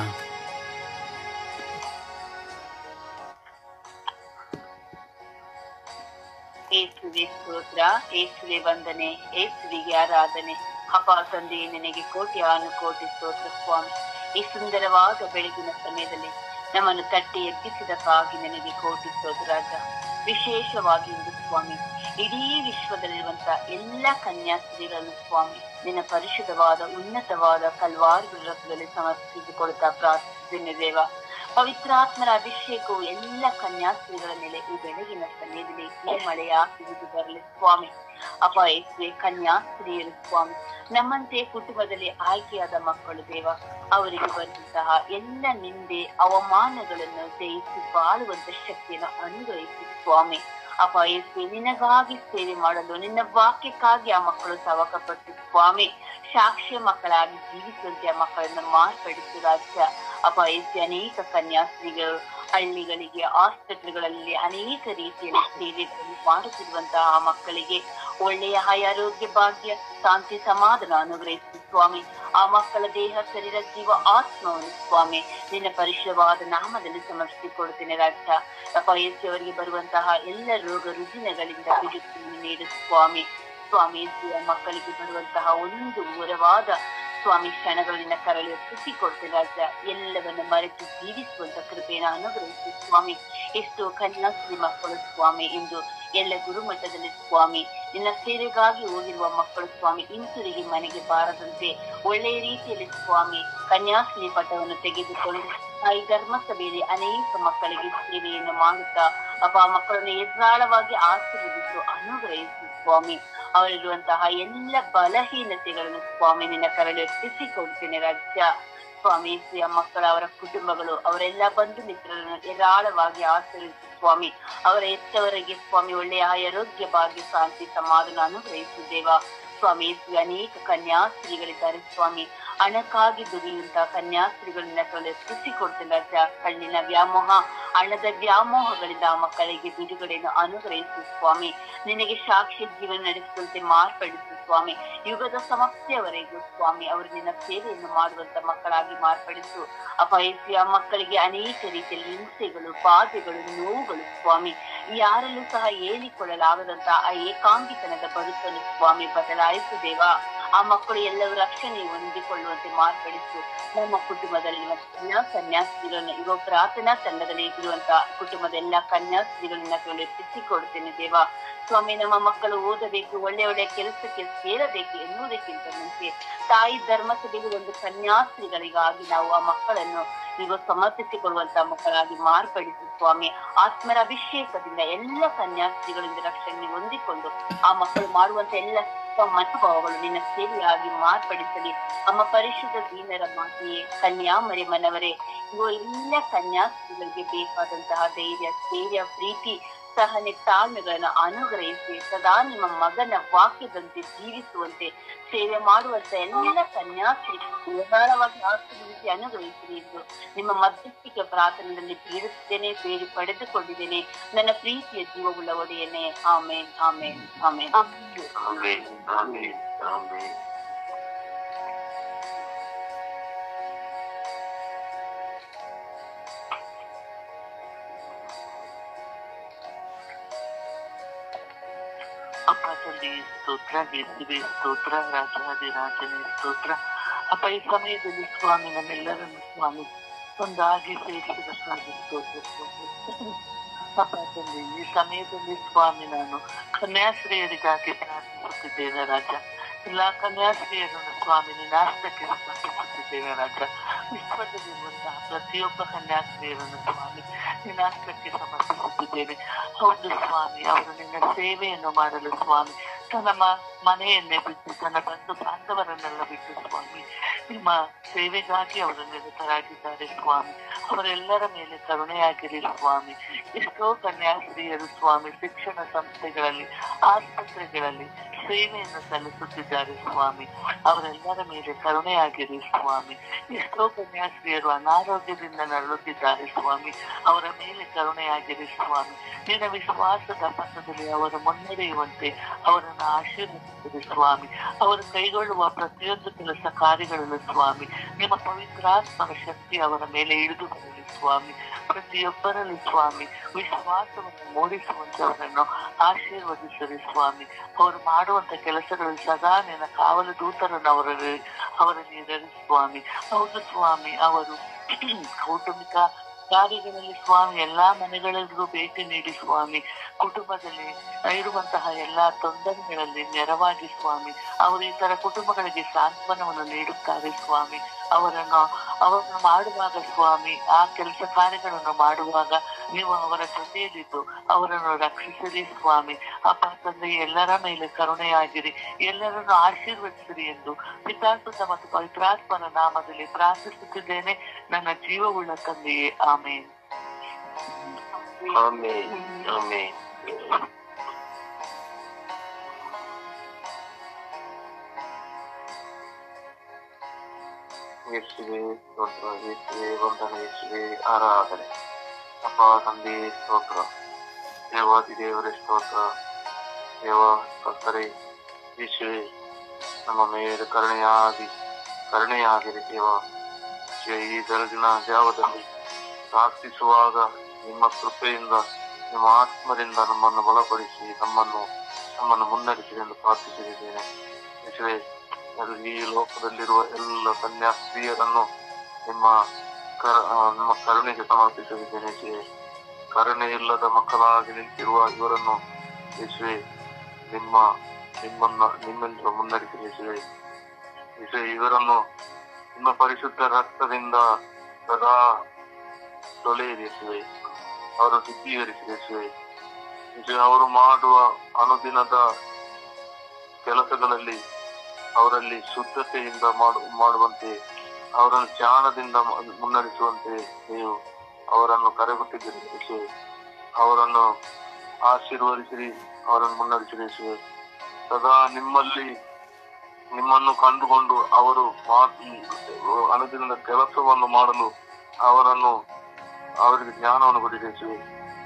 ಏಸುವೆ ಸ್ತೋತ್ರ ಏಸುವೆ ವಂದನೆ ಏಸುವಿಗೆ ಆರಾಧನೆ ಅಪ್ಪ ತಂದೆ ನಿನಗೆ ಕೋಟಿ ಆನು ಕೋಟಿ ಸ್ತೋತ್ರ ಸ್ವಾಮಿ ಈ ಸುಂದರವಾದ ಬೆಳಗಿನ ಸಮಯದಲ್ಲಿ ನಮ್ಮನ್ನು ತಟ್ಟಿ ಎಬ್ಬಿಸಿದಕ್ಕಾಗಿ ನಿನಗೆ ಕೋಟಿ ಸ್ತೋತ್ರ ರಾಜ ವಿಶೇಷವಾಗಿ ಇಂದು ಸ್ವಾಮಿ ಇಡೀ ವಿಶ್ವದಲ್ಲಿರುವಂತ ಎಲ್ಲ ಕನ್ಯಾಸ್ತ್ರೀಗಳನ್ನು ಸ್ವಾಮಿ ನಿನ್ನ ಪರಿಶುದ್ಧವಾದ ಉನ್ನತವಾದ ಕಲ್ವಾರು ರಥದಲ್ಲಿ ಸಮರ್ಪಿಸಿಕೊಳ್ತಾ ಪ್ರಾರ್ಥಿಸಿದ್ದೇನೆ ದೇವ ಪವಿತ್ರಾತ್ಮರ ಅಭಿಷೇಕವು ಎಲ್ಲ ಕನ್ಯಾಸ್ತ್ರೀಗಳ ಮೇಲೆ ಈ ಬೆಳಗಿನ ಸಮಯದಲ್ಲಿ ಈ ಮಳೆಯ ಹಿಡಿದು ಬರಲಿ ಸ್ವಾಮಿ ಅಪ ಯೇಸುವೆ ಕನ್ಯಾಸ್ತ್ರೀಯರು ಸ್ವಾಮಿ ನಮ್ಮಂತೆ ಕುಟುಂಬದಲ್ಲಿ ಆಯ್ಕೆಯಾದ ಮಕ್ಕಳು ದೇವ ಅವರಿಗೆ ಬಂದಂತಹ ಎಲ್ಲ ನಿಂದೆ ಅವಮಾನಗಳನ್ನು ಜಯಿಸಿ ಬಾಳುವಂತ ಶಕ್ತಿಯನ್ನು ಅನುಗ್ರಹಿಸಿ ಸ್ವಾಮಿ ಅಪ ಯೇಸುವೆ ನಿನಗಾಗಿ ಸೇವೆ ಮಾಡಲು ನಿನ್ನ ವಾಕ್ಯಕ್ಕಾಗಿ ಆ ಮಕ್ಕಳು ತವಕಪಟ್ಟು ಸ್ವಾಮಿ ಸಾಕ್ಷ್ಯ ಮಕ್ಕಳಾಗಿ ಜೀವಿಸುವಂತೆ ಆ ಮಕ್ಕಳನ್ನು ಮಾರ್ಪಡಿಸಿ ರಾಜ್ಯ ಅಪಾಯಿಸಿ ಅನೇಕ ಕನ್ಯಾಸ್ತ್ರೀಗಳು ಹಳ್ಳಿಗಳಿಗೆ ಆಸ್ಪತ್ರೆಗಳಲ್ಲಿ ಅನೇಕ ರೀತಿಯಲ್ಲಿ ಸೇವೆಗಳನ್ನು ಮಾಡುತ್ತಿರುವಂತಹ ಆ ಮಕ್ಕಳಿಗೆ ಒಳ್ಳೆಯ ಆರೋಗ್ಯ ಭಾಗ್ಯ ಶಾಂತಿ ಸಮಾಧಾನ ಅನುಗ್ರಹಿಸಿ ಸ್ವಾಮಿ ಆ ಮಕ್ಕಳ ದೇಹ ಶರೀರ ಜೀವ ಆತ್ಮವನ್ನು ಸ್ವಾಮಿ ನಿನ್ನ ಪರಿಶುದ್ಧವಾದ ನಾಮದಲ್ಲಿ ಸಮರ್ಪಿಸಿಕೊಡ್ತೇನೆ ರಾಜ್ಯ ಅಪಾಯಿಸಿ ಅವರಿಗೆ ಬರುವಂತಹ ಎಲ್ಲ ರೋಗ ರುಜಿನಗಳಿಂದ ಬಿಡುಗಡೆ ನೀಡು ಸ್ವಾಮಿ ಸ್ವಾಮಿ ಆ ಮಕ್ಕಳಿಗೆ ಬರುವಂತಹ ಒಂದು ಊರವಾದ ಸ್ವಾಮಿ ಕ್ಷಣಗಳಿಂದ ಕರಳಿ ಒಪ್ಪಿಸಿಕೊಡ್ತೇನೆ ರಾಜ ಎಲ್ಲವನ್ನು ಮರೆತು ಜೀವಿಸುವಂತ ಕೃಪೆಯನ್ನು ಅನುಗ್ರಹಿಸಿ ಸ್ವಾಮಿ ಎಷ್ಟೋ ಕನ್ಯಾಸ್ತ್ರೀ ಮಕ್ಕಳು ಸ್ವಾಮಿ ಇಂದು ಎಲ್ಲ ಗುರುಮಠದಲ್ಲಿ ಸ್ವಾಮಿ ನಿನ್ನ ಸೇವೆಗಾಗಿ ಹೋಗಿರುವ ಮಕ್ಕಳು ಸ್ವಾಮಿ ಹಿಂತಿರುಗಿ ಮನೆಗೆ ಬಾರದಂತೆ ಒಳ್ಳೆಯ ರೀತಿಯಲ್ಲಿ ಸ್ವಾಮಿ ಕನ್ಯಾಸ್ತ್ರೀ ಪಟವನ್ನು ತೆಗೆದುಕೊಂಡು ಈ ಧರ್ಮಸಭೆಯಲ್ಲಿ ಅನೇಕ ಮಕ್ಕಳಿಗೆ ಸೇವೆಯನ್ನು ಮಾಡುತ್ತಾ ಅಪ್ಪ ಆ ಮಕ್ಕಳನ್ನು ಎದುರಾಳವಾಗಿ ಆಶೀರ್ವದಿಸು ಅನುಗ್ರಹಿಸಿ ಸ್ವಾಮಿ ಅವರಿರುವಂತಹ ಎಲ್ಲ ಬಲಹೀನತೆಗಳನ್ನು ಸ್ವಾಮಿ ನಿನ್ನ ಕರಳಿ ಒಪ್ಪಿಸಿಕೊಡ್ತೇನೆ ರಾಜ್ಯ ಸ್ವಾಮಿ ಆ ಮಕ್ಕಳ ಅವರ ಕುಟುಂಬಗಳು ಅವರೆಲ್ಲ ಬಂಧು ಮಿತ್ರರನ್ನು ಏರಾಳವಾಗಿ ಆಚರಿಸಿ ಸ್ವಾಮಿ ಅವರ ಎತ್ತವರಿಗೆ ಸ್ವಾಮಿ ಒಳ್ಳೆಯ ಆರೋಗ್ಯ ಭಾಗ್ಯ ಶಾಂತಿ ಸಮಾಧಾನ ಅನುಗ್ರಹಿಸು ದೇವ ಸ್ವಾಮಿ ಯೇಸು ಅನೇಕ ಕನ್ಯಾಸ್ತ್ರೀಗಳಿದ್ದಾರೆ ಸ್ವಾಮಿ ಹಣಕ್ಕಾಗಿ ದುಡಿಯುವಂತಹ ಕನ್ಯಾಸ್ತ್ರೀಗಳನ್ನ ಕೊಡ್ತೇನೆ ರಾಜ ಕಣ್ಣಿನ ವ್ಯಾಮೋಹ ಹಣದ ವ್ಯಾಮೋಹಗಳಿಂದ ಆ ಮಕ್ಕಳಿಗೆ ಬಿಡುಗಡೆಯನ್ನು ಅನುಗ್ರಹಿಸು ಸ್ವಾಮಿ ನಿನಗೆ ಸಾಕ್ಷಿ ಜೀವನ ನಡೆಸುವಂತೆ ಮಾರ್ಪಡಿಸು ಸ್ವಾಮಿ ಯುಗದ ಸಮಸ್ಯೆವರೆಗೂ ಸ್ವಾಮಿ ಅವರು ನಿನ್ನ ಸೇವೆಯನ್ನು ಮಾಡುವಂತ ಮಕ್ಕಳಾಗಿ ಮಾರ್ಪಡಿಸು ಅಪಯಸಿ ಆ ಮಕ್ಕಳಿಗೆ ಅನೇಕ ರೀತಿಯಲ್ಲಿ ಹಿಂಸೆಗಳು ಬಾಧೆಗಳು ನೋವುಗಳು ಸ್ವಾಮಿ ಯಾರಲ್ಲೂ ಸಹ ಹೇಳಿಕೊಳ್ಳಲಾಗದಂತ ಆ ಏಕಾಂಗಿತನದ ಬದುಕನ್ನು ಸ್ವಾಮಿ ಬದಲಾಯಿಸು ದೇವ ಆ ಮಕ್ಕಳು ಎಲ್ಲರೂ ರಕ್ಷಣೆ ಹೊಂದಿಕೊಳ್ಳುವಂತೆ ಮಾರ್ಪಡಿಸು ನಮ್ಮ ಕುಟುಂಬದಲ್ಲಿ ಎಲ್ಲ ಕನ್ಯಾಸ್ತ್ರೀಗಳನ್ನು ಇರುವ ಪ್ರಾರ್ಥನಾ ತಂಡದಲ್ಲಿ ಇರುವಂತಹ ಕುಟುಂಬದ ಎಲ್ಲ ಕನ್ಯಾಸ್ತ್ರೀಗಳನ್ನ ಎತ್ತಿಸಿಕೊಡ್ತೇನೆ ದೇವ ಸ್ವಾಮಿ ನಮ್ಮ ಮಕ್ಕಳು ಓದಬೇಕು ಒಳ್ಳೆ ಒಳ್ಳೆ ಕೆಲಸಕ್ಕೆ ಸೇರಬೇಕು ಎನ್ನುವುದಕ್ಕಿಂತ ಮುಂಚೆ ತಾಯಿ ಧರ್ಮಸಭೆಗೆ ಒಂದು ಕನ್ಯಾಸ್ತ್ರೀಗಳಿಗಾಗಿ ನಾವು ಆ ಮಕ್ಕಳನ್ನು ಈಗ ಸಮರ್ಪಿಸಿಕೊಳ್ಳುವಂತಹ ಮಕ್ಕಳಾಗಿ ಮಾರ್ಪಡಿಸಿ ಸ್ವಾಮಿ ಆತ್ಮರ ಅಭಿಷೇಕದಿಂದ ಎಲ್ಲ ಕನ್ಯಾಸ್ತ್ರೀಗಳಿಂದ ರಕ್ಷಣೆ ಹೊಂದಿಕೊಂಡು ಆ ಮಕ್ಕಳು ಮಾಡುವಂತ ಎಲ್ಲ ಮನೋಭಾವಗಳು ನಿನ್ನ ಸೇವೆಯಾಗಿ ಮಾರ್ಪಡಿಸಲಿ ನಮ್ಮ ಪರಿಶುದ್ಧ ದೀನರ ಮಾತೆಯೇ ಕನ್ಯಾಮರಿ ಮನವರೇ ಇವು ಎಲ್ಲ ಕನ್ಯಾಸ್ತ್ರೀಗಳಿಗೆ ಬೇಕಾದಂತಹ ಧೈರ್ಯ ಸ್ಥೈರ್ಯ ಪ್ರೀತಿ ಸಹನೆ ತಾಳ್ಮೆಗಳನ್ನು ಅನುಗ್ರಹಿಸಿ ಸದಾ ನಿಮ್ಮ ಮಗನ ವಾಕ್ಯದಂತೆ ಜೀವಿಸುವಂತೆ ಸೇವೆ ಮಾಡುವಂತ ಎಲ್ಲ ಕನ್ಯಾಸ್ತ್ರೀ ಧಾರಾಳವಾಗಿ ಆಶೀರ್ವದಿಸಿ ಅನುಗ್ರಹಿಸಿರಿ ಎಂದು ನಿಮ್ಮ ಮಧ್ಯಸ್ಥಿಕೆ ಪ್ರಾರ್ಥನೆಯಲ್ಲಿ ಬೀಳುತ್ತೇನೆ ಬೇಡಿ ಪಡೆದುಕೊಂಡಿದ್ದೇನೆ ನನ್ನ ಪ್ರೀತಿಯ ಜೀವವುಳ್ಳ ಒಡೆಯನೆ amen amen amen amen amen amen ಅಪ್ಪ ತಂದೆ ಸ್ತೋತ್ರ ಗೆದ್ದಿವೆ ಸ್ತೋತ್ರ ರಾಜಾದಿರಾಜನೇ ಸ್ತೋತ್ರ ಅಪ್ಪ ಈ ಸಮಯದಲ್ಲಿ ಸ್ವಾಮಿ ನಮ್ಮೆಲ್ಲರನ್ನು ಸ್ವಾಮಿ ಒಂದಾಗಿ ಸೇರಿಸಿದಕ್ಕಾಗಿ ಸ್ತೋತ್ರ ಸ್ವಾಮಿ. ಅಪ್ಪ ತಂದೆ ಈ ಸಮಯದಲ್ಲಿ ಸ್ವಾಮಿ ನಾನು ಕನ್ಯಾಶ್ರೀಯರಿಗಾಗಿ ಪ್ರಾರ್ಥಿಸುತ್ತಿದ್ದೇನೆ ರಾಜ ಎಲ್ಲಾ ಕನ್ಯಾಶ್ರೀಯರನ್ನು ಸ್ವಾಮಿ ನಿನ್ನಾಸ್ತಕ್ಕೆ ಸಮರ್ಪಿಸುತ್ತಿದ್ದೇನೆ ರಾಜ ವಿಶ್ವದಲ್ಲಿರುವಂತಹ ಪ್ರತಿಯೊಬ್ಬ ಕನ್ಯಾಶ್ರೀಯರನ್ನು ಸ್ವಾಮಿ ನಿನ್ನಾಸ್ತಕ್ಕೆ ಸಮರ್ಪಿಸುತ್ತಿದ್ದೇನೆ ಹೌದು ಸ್ವಾಮಿ ಅವರು ನಿನ್ನ ಸೇವೆಯನ್ನು ಮಾಡಲು ಸ್ವಾಮಿ ತನ್ನ ಮ- ಮನೆಯನ್ನೇ ಬಿಟ್ಟು ತನ್ನ ಬಂಧು ಬಾಂಧವರನ್ನೆಲ್ಲ ಬಿಟ್ಟು ಸ್ವಾಮಿ ನಿಮ್ಮ ಸೇವೆಗಾಗಿ ಅವರು ನಿರತರಾಗಿದ್ದಾರೆ ಸ್ವಾಮಿ ಅವರೆಲ್ಲರ ಮೇಲೆ ಕರುಣೆಯಾಗಿರಿ ಸ್ವಾಮಿ ಎಷ್ಟೋ ಕನ್ಯಾಸ್ತ್ರೀಯರು ಸ್ವಾಮಿ ಶಿಕ್ಷಣ ಸಂಸ್ಥೆಗಳಲ್ಲಿ ಆಸ್ಪತ್ರೆಗಳಲ್ಲಿ ಸೇವೆಯನ್ನು ಸಲ್ಲಿಸುತ್ತಿದ್ದಾರೆ ಸ್ವಾಮಿ ಅವರೆಲ್ಲರ ಮೇಲೆ ಕರುಣೆಯಾಗಿರಿ ಸ್ವಾಮಿ ಎಷ್ಟೋ ಕನ್ಯಾಸ್ತ್ರೀಯರು ಅನಾರೋಗ್ಯದಿಂದ ನರಳುತ್ತಿದ್ದಾರೆ ಸ್ವಾಮಿ ಅವರ ಮೇಲೆ ಕರುಣೆಯಾಗಿರಿ ಸ್ವಾಮಿ ನಿನ್ನ ವಿಶ್ವಾಸದ ಪಥದಲ್ಲಿ ಅವರು ಮುನ್ನಡೆಯುವಂತೆ ಅವರನ್ನು ಆಶೀರ್ವದಿಸಿರಿ ಸ್ವಾಮಿ ಅವರು ಕೈಗೊಳ್ಳುವ ಪ್ರತಿಯೊಂದು ಕೆಲಸ ಕಾರ್ಯಗಳಲ್ಲೂ ಸ್ವಾಮಿ ನಿಮ್ಮ ಪವಿತ್ರಾತ್ಮನ ಶಕ್ತಿ ಅವರ ಮೇಲೆ ಇಳಿದು ಬರಲಿ ಸ್ವಾಮಿ ಪ್ರತಿಯೊಬ್ಬರಲ್ಲಿ ಸ್ವಾಮಿ ವಿಶ್ವಾಸವನ್ನು ಮೂಡಿಸುವಂತೆ ಅವರನ್ನು ಆಶೀರ್ವದಿಸಲಿ ಸ್ವಾಮಿ ಅವರು ಮಾಡುವಂತ ಕೆಲಸಗಳಲ್ಲಿ ಸದಾ ನಿನ್ನ ಕಾವಲು ದೂತರನ್ನು ಅವರಲ್ಲಿ ಅವರಲ್ಲಿ ಇರಲಿ ಸ್ವಾಮಿ ಹೌದು ಸ್ವಾಮಿ ಅವರು ಕೌಟುಂಬಿಕ ಕಾರ್ಯಗಳಲ್ಲಿ ಸ್ವಾಮಿ ಎಲ್ಲಾ ಮನೆಗಳಿಗೂ ಭೇಟಿ ನೀಡಿ ಸ್ವಾಮಿ ಕುಟುಂಬದಲ್ಲಿ ಇರುವಂತಹ ಎಲ್ಲಾ ತೊಂದರೆಗಳಲ್ಲಿ ನೆರವಾಗಿ ಸ್ವಾಮಿ ಅವರು ಈ ತರ ಕುಟುಂಬಗಳಿಗೆ ಸಾಂತ್ವನವನ್ನು ನೀಡುತ್ತಾರೆ ಸ್ವಾಮಿ ಅವರನ್ನು ಅವರನ್ನು ಮಾಡುವಾಗ ಸ್ವಾಮಿ ಆ ಕೆಲಸ ಕಾರ್ಯಗಳನ್ನು ಮಾಡುವಾಗ ನೀವು ಅವರ ಜೊತೆಯಲ್ಲಿದ್ದು ಅವರನ್ನು ರಕ್ಷಿಸಿರಿ ಸ್ವಾಮಿ ಅಪ್ಪ ತಂದೆ ಎಲ್ಲರ ಮೇಲೆ ಕರುಣೆಯಾಗಿರಿ ಎಲ್ಲರನ್ನು ಆಶೀರ್ವದಿಸಿರಿ ಎಂದು ಪಿತಾಸುತ ಮತ್ತು ಪವಿತ್ರಾತ್ಮನ ನಾಮದಲ್ಲಿ ಪ್ರಾರ್ಥಿಸುತ್ತಿದ್ದೇನೆ ನನ್ನ ಜೀವವುಳ್ಳ ತಂದೆಯೇ ಆಮೇನ್ ಆಮೇನ್ ಆಮೇನ್ ಯೇಸುವೆ ಸ್ತೋತ್ರ ಯೇಸುವೆ ವಂದನ ಯೇಸುವೆ ಆರಾಧನೆ ಅಪ್ಪ ತಂದೆ ಸ್ತೋತ್ರ ದೇವಾದಿ ದೇವರೇ ಸ್ತೋತ್ರ ದೇವ ಕರ್ತರೆ ಯೇಸುವೆ ನಮ್ಮ ಮೇಲೆ ಕರುಣೆಯಾಗಿ ಕರುಣೆಯಾಗಿರಿ ದೇವ ಯೇಸುವೆ, ಈ ಬೆಳಗಿನ ಜಾವದಲ್ಲಿ ಪ್ರಾರ್ಥಿಸುವಾಗ ನಿಮ್ಮ ಕೃಪೆಯಿಂದ ನಿಮ್ಮ ಆತ್ಮದಿಂದ ನಮ್ಮನ್ನು ಬಲಪಡಿಸಿ ನಮ್ಮನ್ನು ನಮ್ಮನ್ನು ಮುನ್ನಡೆಸಿರಿ ಎಂದು ಪ್ರಾರ್ಥಿಸಿದ್ದೇನೆ ಯೇಸುವೆ ಅಲ್ಲಿ ಈ ಲೋಕದಲ್ಲಿರುವ ಎಲ್ಲ ಕನ್ಯಾಸ್ತ್ರೀಯರನ್ನು ನಿಮ್ಮ ಕರ ಆ, ನಿಮ್ಮ ಕರುಣೆಗೆ ಸಮರ್ಪಿಸಲಿದ್ದೇನೆ ಯೇಸುವೆ ಕರುಣೆ ಇಲ್ಲದ ಮಕ್ಕಳಾಗಿ ನಿಂತಿರುವ ಇವರನ್ನು ಯೇಸುವೆ ನಿಮ್ಮ ನಿಮ್ಮನ್ನ ನಿಮ್ಮಿಂದ ಮುನ್ನಡೆಸಿ ಯೇಸುವೆ ಯೇಸುವೆ ಇವರನ್ನು ನಿಮ್ಮ ಪರಿಶುದ್ಧ ರಕ್ತದಿಂದ ಸದಾ ತೊಳೆಯಿರಿ ಯೇಸುವೆ ಅವರು ಶುದ್ಧೀಕರಿಸಿರಿ ಯೇಸುವೆ ಯೇಸುವೆ ಅವರು ಮಾಡುವ ಅನುದಿನದ ಕೆಲಸಗಳಲ್ಲಿ ಅವರಲ್ಲಿ ಶುದ್ಧತೆಯಿಂದ ಮಾಡು ಮಾಡುವಂತೆ ಅವರನ್ನು ಜ್ಞಾನದಿಂದ ಮ- ಮುನ್ನಡೆಸುವಂತೆ ನೀವು ಅವರನ್ನು ಕರೆಗುಟ್ಟಿದ್ದೀರಿ ಯೇಸುವೆ ಅವರನ್ನು ಆಶೀರ್ವದಿಸಿರಿ ಅವರನ್ನು ಮುನ್ನಡೆಸಿರಿ ಯೇಸುವೆ ಸದಾ ನಿಮ್ಮಲ್ಲಿ ನಿಮ್ಮನ್ನು ಕಂಡುಕೊಂಡು ಅವರು ಮಾತು ಅನುದಿನದ ಕೆಲಸವನ್ನು ಮಾಡಲು ಅವರನ್ನು ಅವರಿಗೆ ಜ್ಞಾನವನ್ನು ಕೊಟ್ಟಿರಿ ಯೇಸುವೆ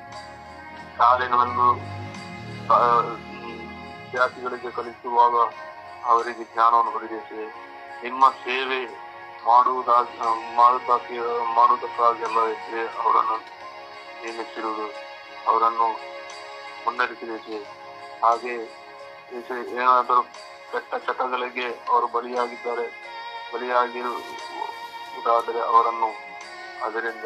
ಶಾಲೆಗಳನ್ನು ಆ, ಹ್ಮ್, ವಿದ್ಯಾರ್ಥಿಗಳಿಗೆ ಕಲಿಸುವಾಗ ಅವರಿಗೆ ಜ್ಞಾನವನ್ನು ಕೊಡಿಸಿದೆ ನಿಮ್ಮ ಸೇವೆ ಮಾಡುವುದಾಗಿ ಮಾಡುವುದಕ್ಕೆ ಮಾಡುವುದಕ್ಕಾಗಿ ಎಲ್ಲ ಹೆಸರೇ ಅವರನ್ನು ನೇಮಿಸಿರುವುದು ಅವರನ್ನು ಮುನ್ನಡೆಸಿದೆ ಹಾಗೆ ಹೆಸರು ಏನಾದರೂ ಕೆಟ್ಟ ಚಟಗಳಿಗೆ ಅವರು ಬಲಿಯಾಗಿದ್ದಾರೆ ಬಲಿಯಾಗಿರುವುದಾದರೆ ಅವರನ್ನು ಅದರಿಂದ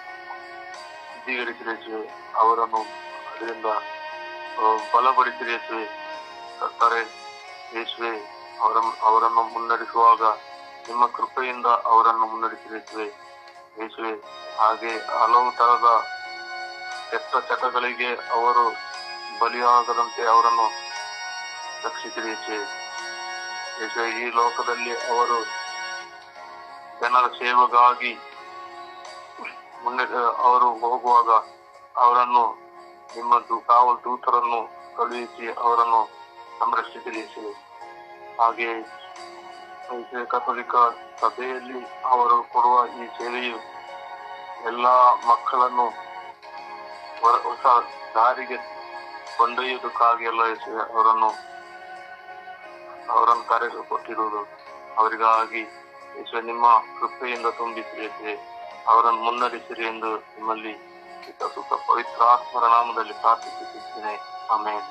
ಶುದ್ಧೀಕರಿಸಿದೆ ಅವರನ್ನು ಅದರಿಂದ ಆ, ಬಲಪಡಿಸಿರಿ ಯೇಸುವೆ ಕರ್ತರೆ ಯೇಸುವೆ ಅವರ ಅವರನ್ನು ಮುನ್ನಡೆಸುವಾಗ ನಿಮ್ಮ ಕೃಪೆಯಿಂದ ಅವರನ್ನು ಮುನ್ನಡೆಸಿರಿ ಯೇಸುವೆ ಯೇಸುವೆ ಹಾಗೆ ಹಲವು ತರದ ಕೆಟ್ಟ ಚಟಗಳಿಗೆ ಅವರು ಬಲಿಯಾಗದಂತೆ ಅವರನ್ನು ರಕ್ಷಿಸಿರಿ ಯೇಸುವೆ ಯೇಸುವೆ ಈ ಲೋಕದಲ್ಲಿ ಅವರು ಜನರ ಸೇವೆಗಾಗಿ ಮುನ್ನೆ ಅವರು ಹೋಗುವಾಗ ಅವರನ್ನು ನಿಮ್ಮ ದೂ- ಕಾವಲು ದೂತರನ್ನು ಕಳುಹಿಸಿ ಅವರನ್ನು ಸಂರಕ್ಷಿಸಿರಿ ಯೇಸುವೆ. ಹಾಗೆ ಯೇಸುವೆ, ಕಥೋಲಿಕ ಸಭೆಯಲ್ಲಿ ಅವರು ಕೊಡುವ ಈ ಸೇವೆಯು ಎಲ್ಲಾ ಮಕ್ಕಳನ್ನು ಹೊರ- ಹೊಸ ದಾರಿಗೆ ಕೊಂಡೊಯ್ಯುವುದಕ್ಕಾಗಿ ಎಲ್ಲ ಯೇಸುವೆ, ಅವರನ್ನು ಅವರನ್ನು ಕರೆದು ಕೊಟ್ಟಿರುವುದು ಅವರಿಗಾಗಿ ಯೇಸುವೆ ನಿಮ್ಮ ಕೃಪೆಯಿಂದ ತುಂಬಿಸಿರಿ ಯೇಸುವೆ. ಅವರನ್ನು ಮುನ್ನಡೆಸಿರಿ ಎಂದು ನಿಮ್ಮಲ್ಲಿ ಚಿತ್ತ ಸುತ್ತ ಪವಿತ್ರಾತ್ಮರ ನಾಮದಲ್ಲಿ ಪ್ರಾರ್ಥಿಸುತ್ತಿದ್ದೇನೆ ಆಮೇಲೆ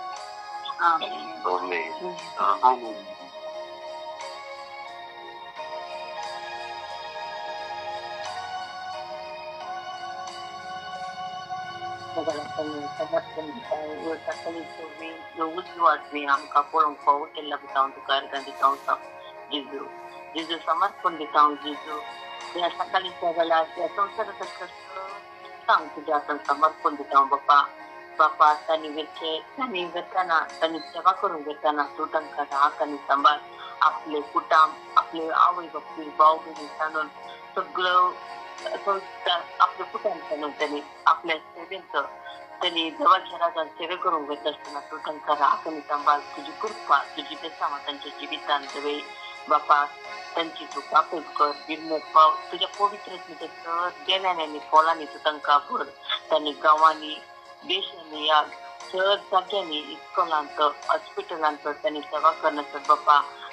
जिजू समर्पण देता हूँ जिजू या सकाळी सगळ्याला त्या संसाराचं कष्ट सांग तुझ्या आपण समर्पण देता हूँ बाप्पा बाप्पा त्यांनी व्यथे त्यांनी घेताना त्यांनी सेवा करून घेताना सुटंका राहा आणि सांभाळ आपले कुटाम आपले आवय बापी भाऊ बहिणी सांगून सगळं संस्कार आपलं कुटुंब सांगून त्यांनी आपल्या सेवेचं त्यांनी देवाच्या राजात सेवे करून घेत असताना तो त्यांचा राख आणि सांभाळ तुझी कृपा तुझी बेसामा त्यांच्या जीवितांत वेळी बापा त्यांची तू कापूस कर बिरमत पाव तुझ्या पवित्र स्मृतीचं देण्याने आणि फळाने तू तांका भर त्यांनी गावांनी देशांनी या शहर जाग्यांनी इस्कॉलांत हॉस्पिटलांत त्यांनी सेवा करण्याचं बापा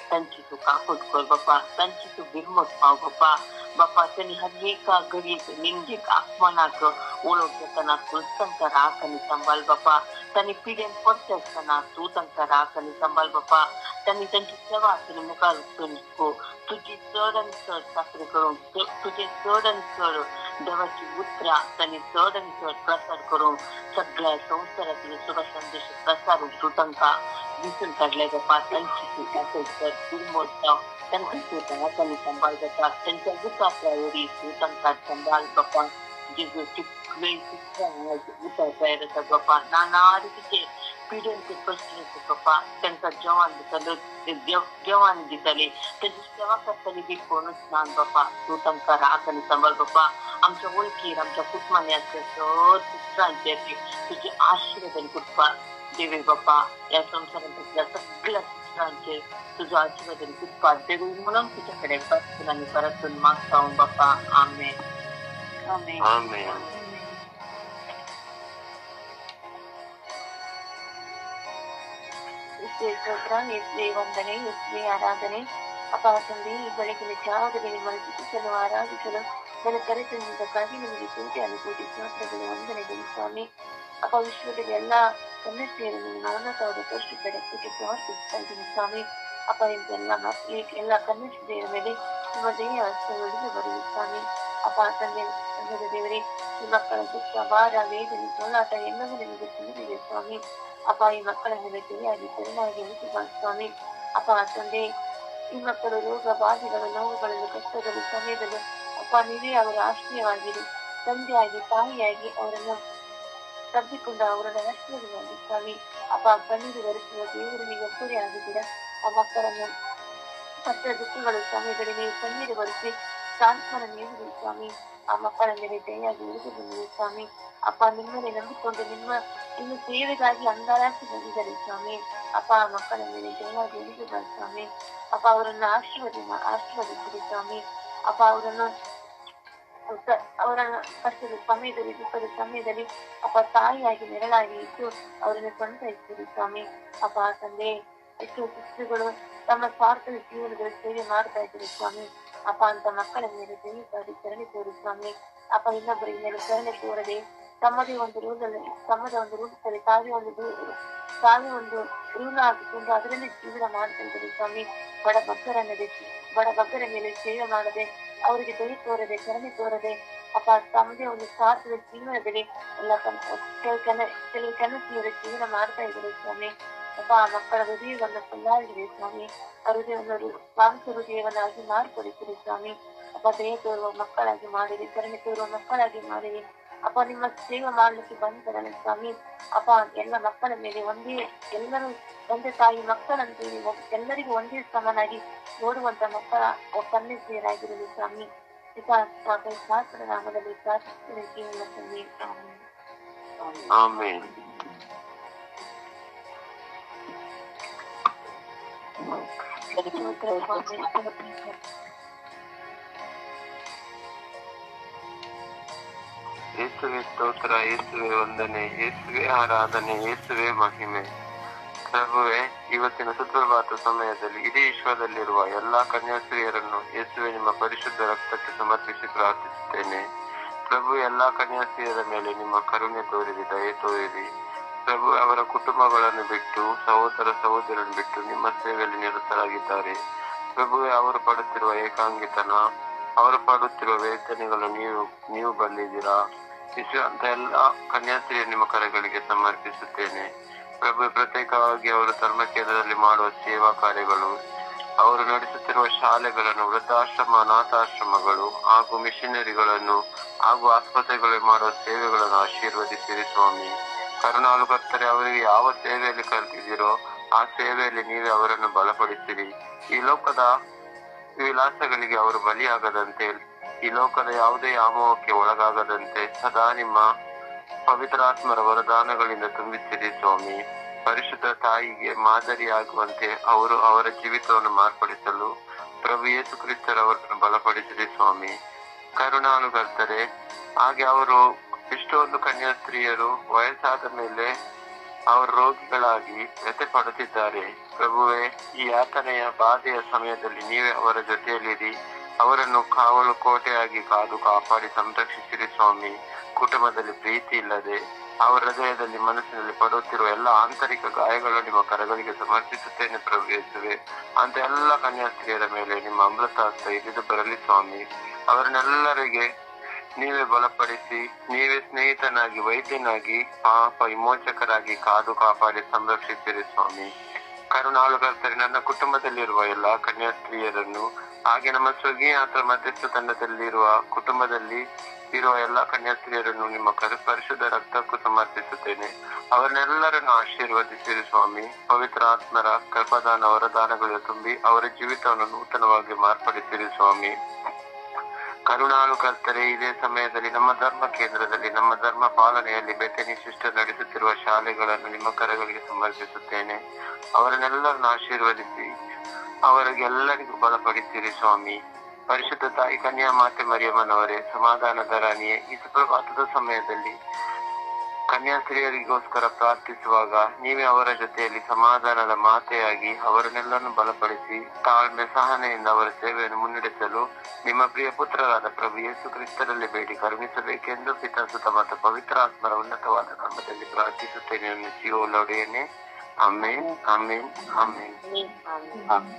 त्यांची तू काकूट कर बाप्पा त्यांची तू बिरमत पाव बाप्पा बाप्पा त्यांनी हर एका घडीत निंगे आत्मनाक ओळख घेताना तू त्यांचा राख आणि सांभाळ बाप्पा त्यांनी पिढ्यान पडते असताना तू त्यांचा राख आणि सांभाळ बाप्पा त्यांनी त्यांची सेवा केली मुखार हो तुझी चढ आणि चढ सासरे करून तु- तुझे चढ आणि चढ देवाची मुद्रा त्यांनी चढ आणि चढ प्रसार करून सगळ्या संसारातील सुख संदेश प्रसारून तू त्यांका दिसून काढल्या बाप्पा त्यांची तू काकूट कर दुर्मोत्सव त्यांचा तू त्यांनी सांभाळ जातात त्यांच्या दुःखाच्या वेळी तू त्यांचा सांभाळ बाप्पा जेजू चिकवे उतर तयार होतात बाप्पा नाना रीतीचे पिढ्यांचे प्रश्न बाप्पा त्यांचा जवान दिसले ते देव- जवान दिसले त्याची सेवा करताना बी कोणच ना बाप्पा तू त्यांचा राग आणि सांभाळ बाप्पा आमच्या ओळखीर आमच्या कुटुंबाने असल्या सर पुत्रांचे तुझे आशीर्वाद आणि कृपा देवे बाप्पा या संसारातल्या सगळ्या पुत्रांचे तुझं आशीर्वाद आणि कृपा देवी म्हणून तुझ्याकडे बसून आणि परतून मागता बाप्पा आमे आमे ಆಮೇನ್ ಯೇಸುವೆ ಸ್ತೋತ್ರ ಯೇಸುವೆ ವಂದನೆ ಯೇಸುವೆ ಆರಾಧನೆ ಅಪ್ಪ ತಂದೆ ಈ ಬೆಳಗಿನ ಜಾವದಲ್ಲಿ ನಿಮ್ಮನ್ನು ಸ್ತುತಿಸಲು ಆರಾಧಿಸಲು ನನ್ನ ಕರೆತಂದಿದ್ದಕ್ಕಾಗಿ ನಿಮಗೆ ಕೋಟಿ ಅನುಕೋಟಿ ಸ್ತೋತ್ರಗಳು ವಂದನೆಗಳು ಸ್ವಾಮಿ ಅಪ್ಪ ವಿಶ್ವದಲ್ಲಿ ಎಲ್ಲ ಕನ್ನಡಿಯರನ್ನು ನಾನಕವಾದ ಪರಿಶುದ್ಧ ರಕ್ತಕ್ಕೆ ಪ್ರಾರ್ಥಿಸ್ತಾ ಇದ್ದೀನಿ ಸ್ವಾಮಿ ಅಪ್ಪ ಇಂತೆಲ್ಲ ಮಕ್ಕಳಿಗೆ ಎಲ್ಲ ಕನ್ನಡಿಯರ ಮೇಲೆ ನಿಮ್ಮ ದೇಹ ಹಸ್ತಗಳಿಂದ ಬರಲಿ ಸ್ವಾಮಿ ಅಪ್ಪ ತಂದೆ ತಂದೆಯ ದೇವರೇ ಈ ಮಕ್ಕಳ ದುಃಖ ಭಾರ ವೇದನೆ ಸೋಲಾಟ ಎಲ್ಲವೂ ನಿಮಗೆ ತಿಳಿದಿದೆ ಸ್ವಾಮಿ ಅಪ್ಪ ಈ ಮಕ್ಕಳ ಮೇಲೆ ದಯೆಯಾಗಿ ಕರುಣಾಗಿ ಉಳಿಸಿದ ಸ್ವಾಮಿ ಅಪ್ಪ ತಂದೆ ಈ ಮಕ್ಕಳು ರೋಗ ಬಾಧೆಗಳು ನೋವುಗಳನ್ನು ಕಷ್ಟಗಳು ಸಮಯದಲ್ಲಿ ಅಪ್ಪ ನೀವೇ ಅವರ ಆಶ್ರಯವಾಗಿರಿ ತಂದೆಯಾಗಿ ತಾಯಿಯಾಗಿ ಅವರನ್ನು ತಬ್ಬಿಕೊಂಡ ಅವರನ್ನು ಆಶ್ರಯವಾಗಿ ಸ್ವಾಮಿ ಅಪ್ಪ ಕಣ್ಣೀರು ಬರೆಸುವ ದೇವರು ನೀವು ಒಬ್ಬರೇ ಆಗಿದ್ದೀರಾ ಆ ಮಕ್ಕಳನ್ನು ಕಷ್ಟ ದುಃಖಗಳ ಸಮಯದಲ್ಲಿ ನೀವು ಕಣ್ಣೀರು ಬರೆಸಿ ಸಾಂತ್ವನ ನೀಡಿರಿ ಸ್ವಾಮಿ ಆ ಮಕ್ಕಳ ಮೇಲೆ ದಯೆಯಾಗಿ ಉಳಿದು ಬಂದಿರಿ ಸ್ವಾಮಿ ಅಪ್ಪ ನಿಮ್ಮಲ್ಲಿ ನಂಬಿಕೊಂಡು ನಿಮ್ಮ ನಿಮ್ಮ ಸೇವೆಗಾಗಿ ಅಂಗಾಲಾಸಿ ಬಂದಿದ್ದಾರೆ ಸ್ವಾಮಿ ಅಪ್ಪ ಆ ಮಕ್ಕಳ ಮೇಲೆ ದಯವಾಗಿ ಉಳಿದು ಬಾ ಸ್ವಾಮಿ ಅಪ್ಪ ಅವರನ್ನು ಆಶೀರ್ವದಿ ಆಶೀರ್ವದಿಸಿರಿ ಸ್ವಾಮಿ ಅಪ್ಪ ಅವರನ್ನು ಸ- ಅವರ ಕಷ್ಟದ ಸಮಯದಲ್ಲಿ ದುಃಖದ ಸಮಯದಲ್ಲಿ ಅಪ್ಪ ತಾಯಿಯಾಗಿ ನೆರಳಾಗಿ ಇದ್ದು ಅವರನ್ನು ಸಂತೈಸಿರಿ ಸ್ವಾಮಿ ಅಪ್ಪ ತಂದೆ ಎಷ್ಟೋ ಶಿಸ್ತುಗಳು ತಮ್ಮ ಸ್ವಾರ್ಥದ ಜೀವನದಲ್ಲಿ ಸೇವೆ ಮಾಡ್ತಾ ಇದ್ದಾರೆ ಸ್ವಾಮಿ ಅಪ್ಪ ಅಂತ ಮಕ್ಕಳ ಮೇಲೆ ದಯವಾಗಿ ಕರುಣೆ ತೋರಿ ಸ್ವಾಮಿ ಅಪ್ಪ ಇನ್ನೊಬ್ಬರ ಮೇಲೆ ಕರುಣೆ ತೋರದೆ ತಮ್ಮದೇ ಒಂದು ರೂಲಲ್ಲಿ ತಮ್ಮದೇ ಒಂದು ರೂಪದಲ್ಲಿ ತಾವೇ ಒಂದು ರೂ- ತಾವೇ ಒಂದು ರೂಲ ಹಾಕಿಕೊಂಡು ಅದರಲ್ಲಿ ಜೀವನ ಮಾಡ್ತಾ ಇದ್ದಾರೆ ಸ್ವಾಮಿ ಬಡ ಭಕ್ತರನ್ನ ಬೆಚ್ಚಿ ಬಡ ಭಕ್ತರ ಮೇಲೆ ಸೇವೆ ಮಾಡದೆ ಅವರಿಗೆ ದಯ ತೋರದೆ ಕರುಣೆ ತೋರದೆ ಅಪ್ಪ ತಮ್ಮದೇ ಒಂದು ಸ್ವಾರ್ಥದ ಜೀವನದಲ್ಲಿ ಎಲ್ಲ ಕನ್- ಕೆಲವು ಕನ ಕೆಲವು ಕನಸಿನ ಜೀವನ ಮಾಡ್ತಾ ಇದ್ದಾರೆ ಸ್ವಾಮಿ ಅಪ್ಪ ಆ ಮಕ್ಕಳ ಹೃದಯವನ್ನು ಕೊಂಡಾಡಿದೆ ಸ್ವಾಮಿ ಆ ಹೃದಯವನ್ನು ರು- ಮಾಂಸ ಹೃದಯವನ್ನಾಗಿ ಮಾರ್ಪಡಿಸಿರಿ ಸ್ವಾಮಿ ಅಪ್ಪ ದಯ ತೋರುವ ಮಕ್ಕಳಾಗಿ ಮಾಡಿರಿ ಕರುಣೆ ತೋರುವ ಮಕ್ಕಳಾಗಿ ಮಾಡಿರಿ ಅಪ್ಪ ನಿಮ್ಮ ಸೇವೆ ಮಾಡ್ಲಿಕ್ಕೆ ಬಂದಿದ್ದಾರಲ್ಲ ಸ್ವಾಮಿ ಅಪ್ಪ ಎಲ್ಲ ಮಕ್ಕಳ ಮೇಲೆ ಒಂದೇ ಎಲ್ಲರೂ ತಂದೆ ತಾಯಿ ಮಕ್ಕಳಂತೇಳಿ ಒಬ್- ಎಲ್ಲರಿಗೂ ಒಂದೇ ಸಮನಾಗಿ ನೋಡುವಂತ ಮಕ್ಕಳ ಕನ್ನಿಕೆಯರಾಗಿರಲಿ ಸ್ವಾಮಿ ಪಿತಾ ಸ್ವಾಮಿ ಶಾಸ್ತ್ರ ನಾಮದಲ್ಲಿ ಪ್ರಾರ್ಥಿಸುತ್ತೇನೆ ಜೀವನ ತಂದೆ ಆಮೆನ್. ಆಮೇನ್ ಯೇಸುವೆ ಸ್ತೋತ್ರ ಯೇಸುವೆ ವಂದನೆ ಯೇಸುವೆ ಆರಾಧನೆ ಯೇಸುವೆ ಮಹಿಮೆ ಪ್ರಭುವೆ ಇವತ್ತಿನ ಸುಪ್ರಭಾತ ಸಮಯದಲ್ಲಿ ಇಡೀ ವಿಶ್ವದಲ್ಲಿರುವ ಎಲ್ಲಾ ಕನ್ಯಾಸ್ತ್ರೀಯರನ್ನು ಯೇಸುವೆ ನಿಮ್ಮ ಪರಿಶುದ್ಧ ರಕ್ತಕ್ಕೆ ಸಮರ್ಪಿಸಿ ಪ್ರಾರ್ಥಿಸುತ್ತೇನೆ ಪ್ರಭು ಎಲ್ಲಾ ಕನ್ಯಾಸ್ತ್ರೀಯರ ಮೇಲೆ ನಿಮ್ಮ ಕರುಣೆ ತೋರಿರಿ ದಯೆ ತೋರಿರಿ ಪ್ರಭು ಅವರ ಕುಟುಂಬಗಳನ್ನು ಬಿಟ್ಟು ಸಹೋದರ ಸಹೋದರನ್ನು ಬಿಟ್ಟು ನಿಮ್ಮ ಸೇವೆಯಲ್ಲಿ ನಿರತರಾಗಿದ್ದಾರೆ ಪ್ರಭುವೆ ಅವರು ಪಡುತ್ತಿರುವ ಏಕಾಂಗಿತನ ಅವರು ಪಡುತ್ತಿರುವ ವೇದನೆಗಳು ನೀವು ನೀವು ಬಂದಿದ್ದೀರಾ ವಿಶ್ವ ಅಂತ ಎಲ್ಲ ಕನ್ಯಾಸ್ತ್ರೀಯ ನಿಮ್ಮ ಕರೆಗಳಿಗೆ ಸಮರ್ಪಿಸುತ್ತೇನೆ ಪ್ರಭು ಪ್ರತ್ಯೇಕವಾಗಿ ಅವರು ಧರ್ಮ ಕೇಂದ್ರದಲ್ಲಿ ಮಾಡುವ ಸೇವಾ ಕಾರ್ಯಗಳು ಅವರು ನಡೆಸುತ್ತಿರುವ ಶಾಲೆಗಳನ್ನು ವೃದ್ಧಾಶ್ರಮ ಅನಾಥಾಶ್ರಮಗಳು ಹಾಗೂ ಮಿಷನರಿಗಳನ್ನು ಹಾಗೂ ಆಸ್ಪತ್ರೆಗಳಲ್ಲಿ ಮಾಡುವ ಸೇವೆಗಳನ್ನು ಆಶೀರ್ವದಿಸಿರಿ ಸ್ವಾಮಿ ಕರುಣಾಳು ಕರ್ತರೆ ಅವರಿಗೆ ಯಾವ ಸೇವೆಯಲ್ಲಿ ಕಲ್ತಿದ್ದೀರೋ ಆ ಸೇವೆಯಲ್ಲಿ ನೀವೇ ಅವರನ್ನು ಬಲಪಡಿಸಿರಿ ಈ ಲೋಕದ ವಿಲಾಸಗಳಿಗೆ ಅವರು ಬಲಿಯಾಗದಂತೆ ಈ ಲೋಕದ ಯಾವುದೇ ಆಮೋಹಕ್ಕೆ ಒಳಗಾಗದಂತೆ ಸದಾ ನಿಮ್ಮ ಪವಿತ್ರಾತ್ಮರ ವರದಾನಗಳಿಂದ ತುಂಬಿಸಿರಿ ಸ್ವಾಮಿ ಪರಿಶುದ್ಧ ತಾಯಿಗೆ ಮಾದರಿಯಾಗುವಂತೆ ಅವರು ಅವರ ಜೀವಿತವನ್ನು ಮಾರ್ಪಡಿಸಲು ಪ್ರಭು ಯೇಸು ಕ್ರಿಸ್ತರವರನ್ನು ಬಲಪಡಿಸಿರಿ ಸ್ವಾಮಿ ಕರುಣಾನುಗರ್ತರೆ ಹಾಗೆ ಅವರು ಎಷ್ಟೊಂದು ಕನ್ಯಾಸ್ತ್ರೀಯರು ವಯಸ್ಸಾದ ಮೇಲೆ ಅವರು ರೋಗಿಗಳಾಗಿ ವ್ಯಥೆ ಪಡುತ್ತಿದ್ದಾರೆ ಪ್ರಭುವೆ ಈ ಯಾತನೆಯ ಬಾಧೆಯ ಸಮಯದಲ್ಲಿ ನೀವೇ ಅವರ ಜೊತೆಯಲ್ಲಿರಿ ಅವರನ್ನು ಕಾವಲು ಕೋಟೆಯಾಗಿ ಕಾದು ಕಾಪಾಡಿ ಸಂರಕ್ಷಿಸಿರಿ ಸ್ವಾಮಿ ಕುಟುಂಬದಲ್ಲಿ ಪ್ರೀತಿ ಇಲ್ಲದೆ ಅವರ ಹೃದಯದಲ್ಲಿ ಮನಸ್ಸಿನಲ್ಲಿ ಪಡುತ್ತಿರುವ ಎಲ್ಲ ಆಂತರಿಕ ಗಾಯಗಳು ನಿಮ್ಮ ಕರಗಳಿಗೆ ಸಮರ್ಪಿಸುತ್ತೇನೆ ಪ್ರಭು ಯೇಸುವೆ ಅಂತ ಎಲ್ಲ ಕನ್ಯಾಸ್ತ್ರೀಯರ ಮೇಲೆ ನಿಮ್ಮ ಅಮೃತ ಹಸ್ತ ಇರಿದು ಬರಲಿ ಸ್ವಾಮಿ ಅವರನ್ನೆಲ್ಲರಿಗೆ ನೀವೇ ಬಲಪಡಿಸಿ ನೀವೇ ಸ್ನೇಹಿತನಾಗಿ ವೈದ್ಯನಾಗಿ ಪಾಪ ವಿಮೋಚಕರಾಗಿ ಕಾದು ಕಾಪಾಡಿ ಸಂರಕ್ಷಿಸಿರಿ ಸ್ವಾಮಿ ಕರುಣಾಳುಕರ್ತರೆ ನನ್ನ ಕುಟುಂಬದಲ್ಲಿರುವ ಎಲ್ಲಾ ಕನ್ಯಾಸ್ತ್ರೀಯರನ್ನು ಹಾಗೆ ನಮ್ಮ ಸ್ವರ್ಗೀಯ ಅಥವಾ ಮಧ್ಯಸ್ಥ ತಂಡದಲ್ಲಿರುವ ಕುಟುಂಬದಲ್ಲಿ ಇರುವ ಎಲ್ಲಾ ಕನ್ಯಾಸ್ತ್ರೀಯರನ್ನು ನಿಮ್ಮ ಕರು ಪರಿಶುದ್ಧ ರಕ್ತಕ್ಕೂ ಸಮರ್ಪಿಸುತ್ತೇನೆ ಅವರನ್ನೆಲ್ಲರನ್ನು ಆಶೀರ್ವದಿಸಿರಿ ಸ್ವಾಮಿ ಪವಿತ್ರ ಆತ್ಮರ ಕೃಪದಾನ ವರದಾನಗಳು ತುಂಬಿ ಅವರ ಜೀವಿತವನ್ನು ನೂತನವಾಗಿ ಮಾರ್ಪಡಿಸಿರಿ ಸ್ವಾಮಿ ಕರುಣಾಳು ಕರ್ತರೆ ಇದೇ ಸಮಯದಲ್ಲಿ ನಮ್ಮ ಧರ್ಮ ಕೇಂದ್ರದಲ್ಲಿ ನಮ್ಮ ಧರ್ಮ ಪಾಲನೆಯಲ್ಲಿ ಬೆಟನಿ ಸಿಸ್ಟರ್ ನಡೆಸುತ್ತಿರುವ ಶಾಲೆಗಳನ್ನು ನಿಮ್ಮ ಕರಗಳಿಗೆ ಸಮರ್ಪಿಸುತ್ತೇನೆ ಅವರನ್ನೆಲ್ಲರನ್ನು ಆಶೀರ್ವದಿಸಿ ಅವರಿಗೆ ಎಲ್ಲರಿಗೂ ಬಲಪಡಿಸಿರಿ ಸ್ವಾಮಿ ಪರಿಶುದ್ಧ ತಾಯಿ ಕನ್ಯಾ ಮಾತೆ ಮರಿಯಮ್ಮನವರೇ ಸಮಾಧಾನದ ರಾಣಿಯೇ ಈ ಸುಪ್ರಭಾತದ ಸಮಯದಲ್ಲಿ ಕನ್ಯಾಸ್ತ್ರೀಯರಿಗೋಸ್ಕರ ಪ್ರಾರ್ಥಿಸುವಾಗ ನೀವೇ ಅವರ ಜೊತೆಯಲ್ಲಿ ಸಮಾಧಾನದ ಮಾತೆಯಾಗಿ ಅವರನ್ನೆಲ್ಲರನ್ನು ಬಲಪಡಿಸಿ ತಾಳ್ಮೆ ಸಹನೆಯಿಂದ ಅವರ ಸೇವೆಯನ್ನು ಮುನ್ನಡೆಸಲು ನಿಮ್ಮ ಪ್ರಿಯ ಪುತ್ರರಾದ ಪ್ರಭು ಯೇಸು ಕ್ರಿಸ್ತರಲ್ಲಿ ಬೇಡಿ ಕರುಣಿಸಬೇಕೆಂದು ಪಿತಾಸುತ ಮತ್ತು ಪವಿತ್ರ ಆತ್ಮರ ಉನ್ನತವಾದ ನಾಮದಲ್ಲಿ ಪ್ರಾರ್ಥಿಸುತ್ತೇನೆ ಜೀವಲೊಡೆಯನೆ ಅಮೇನ್ ಅಮೇನ್ ಅಮೇನ್ ಆಮೆನ್.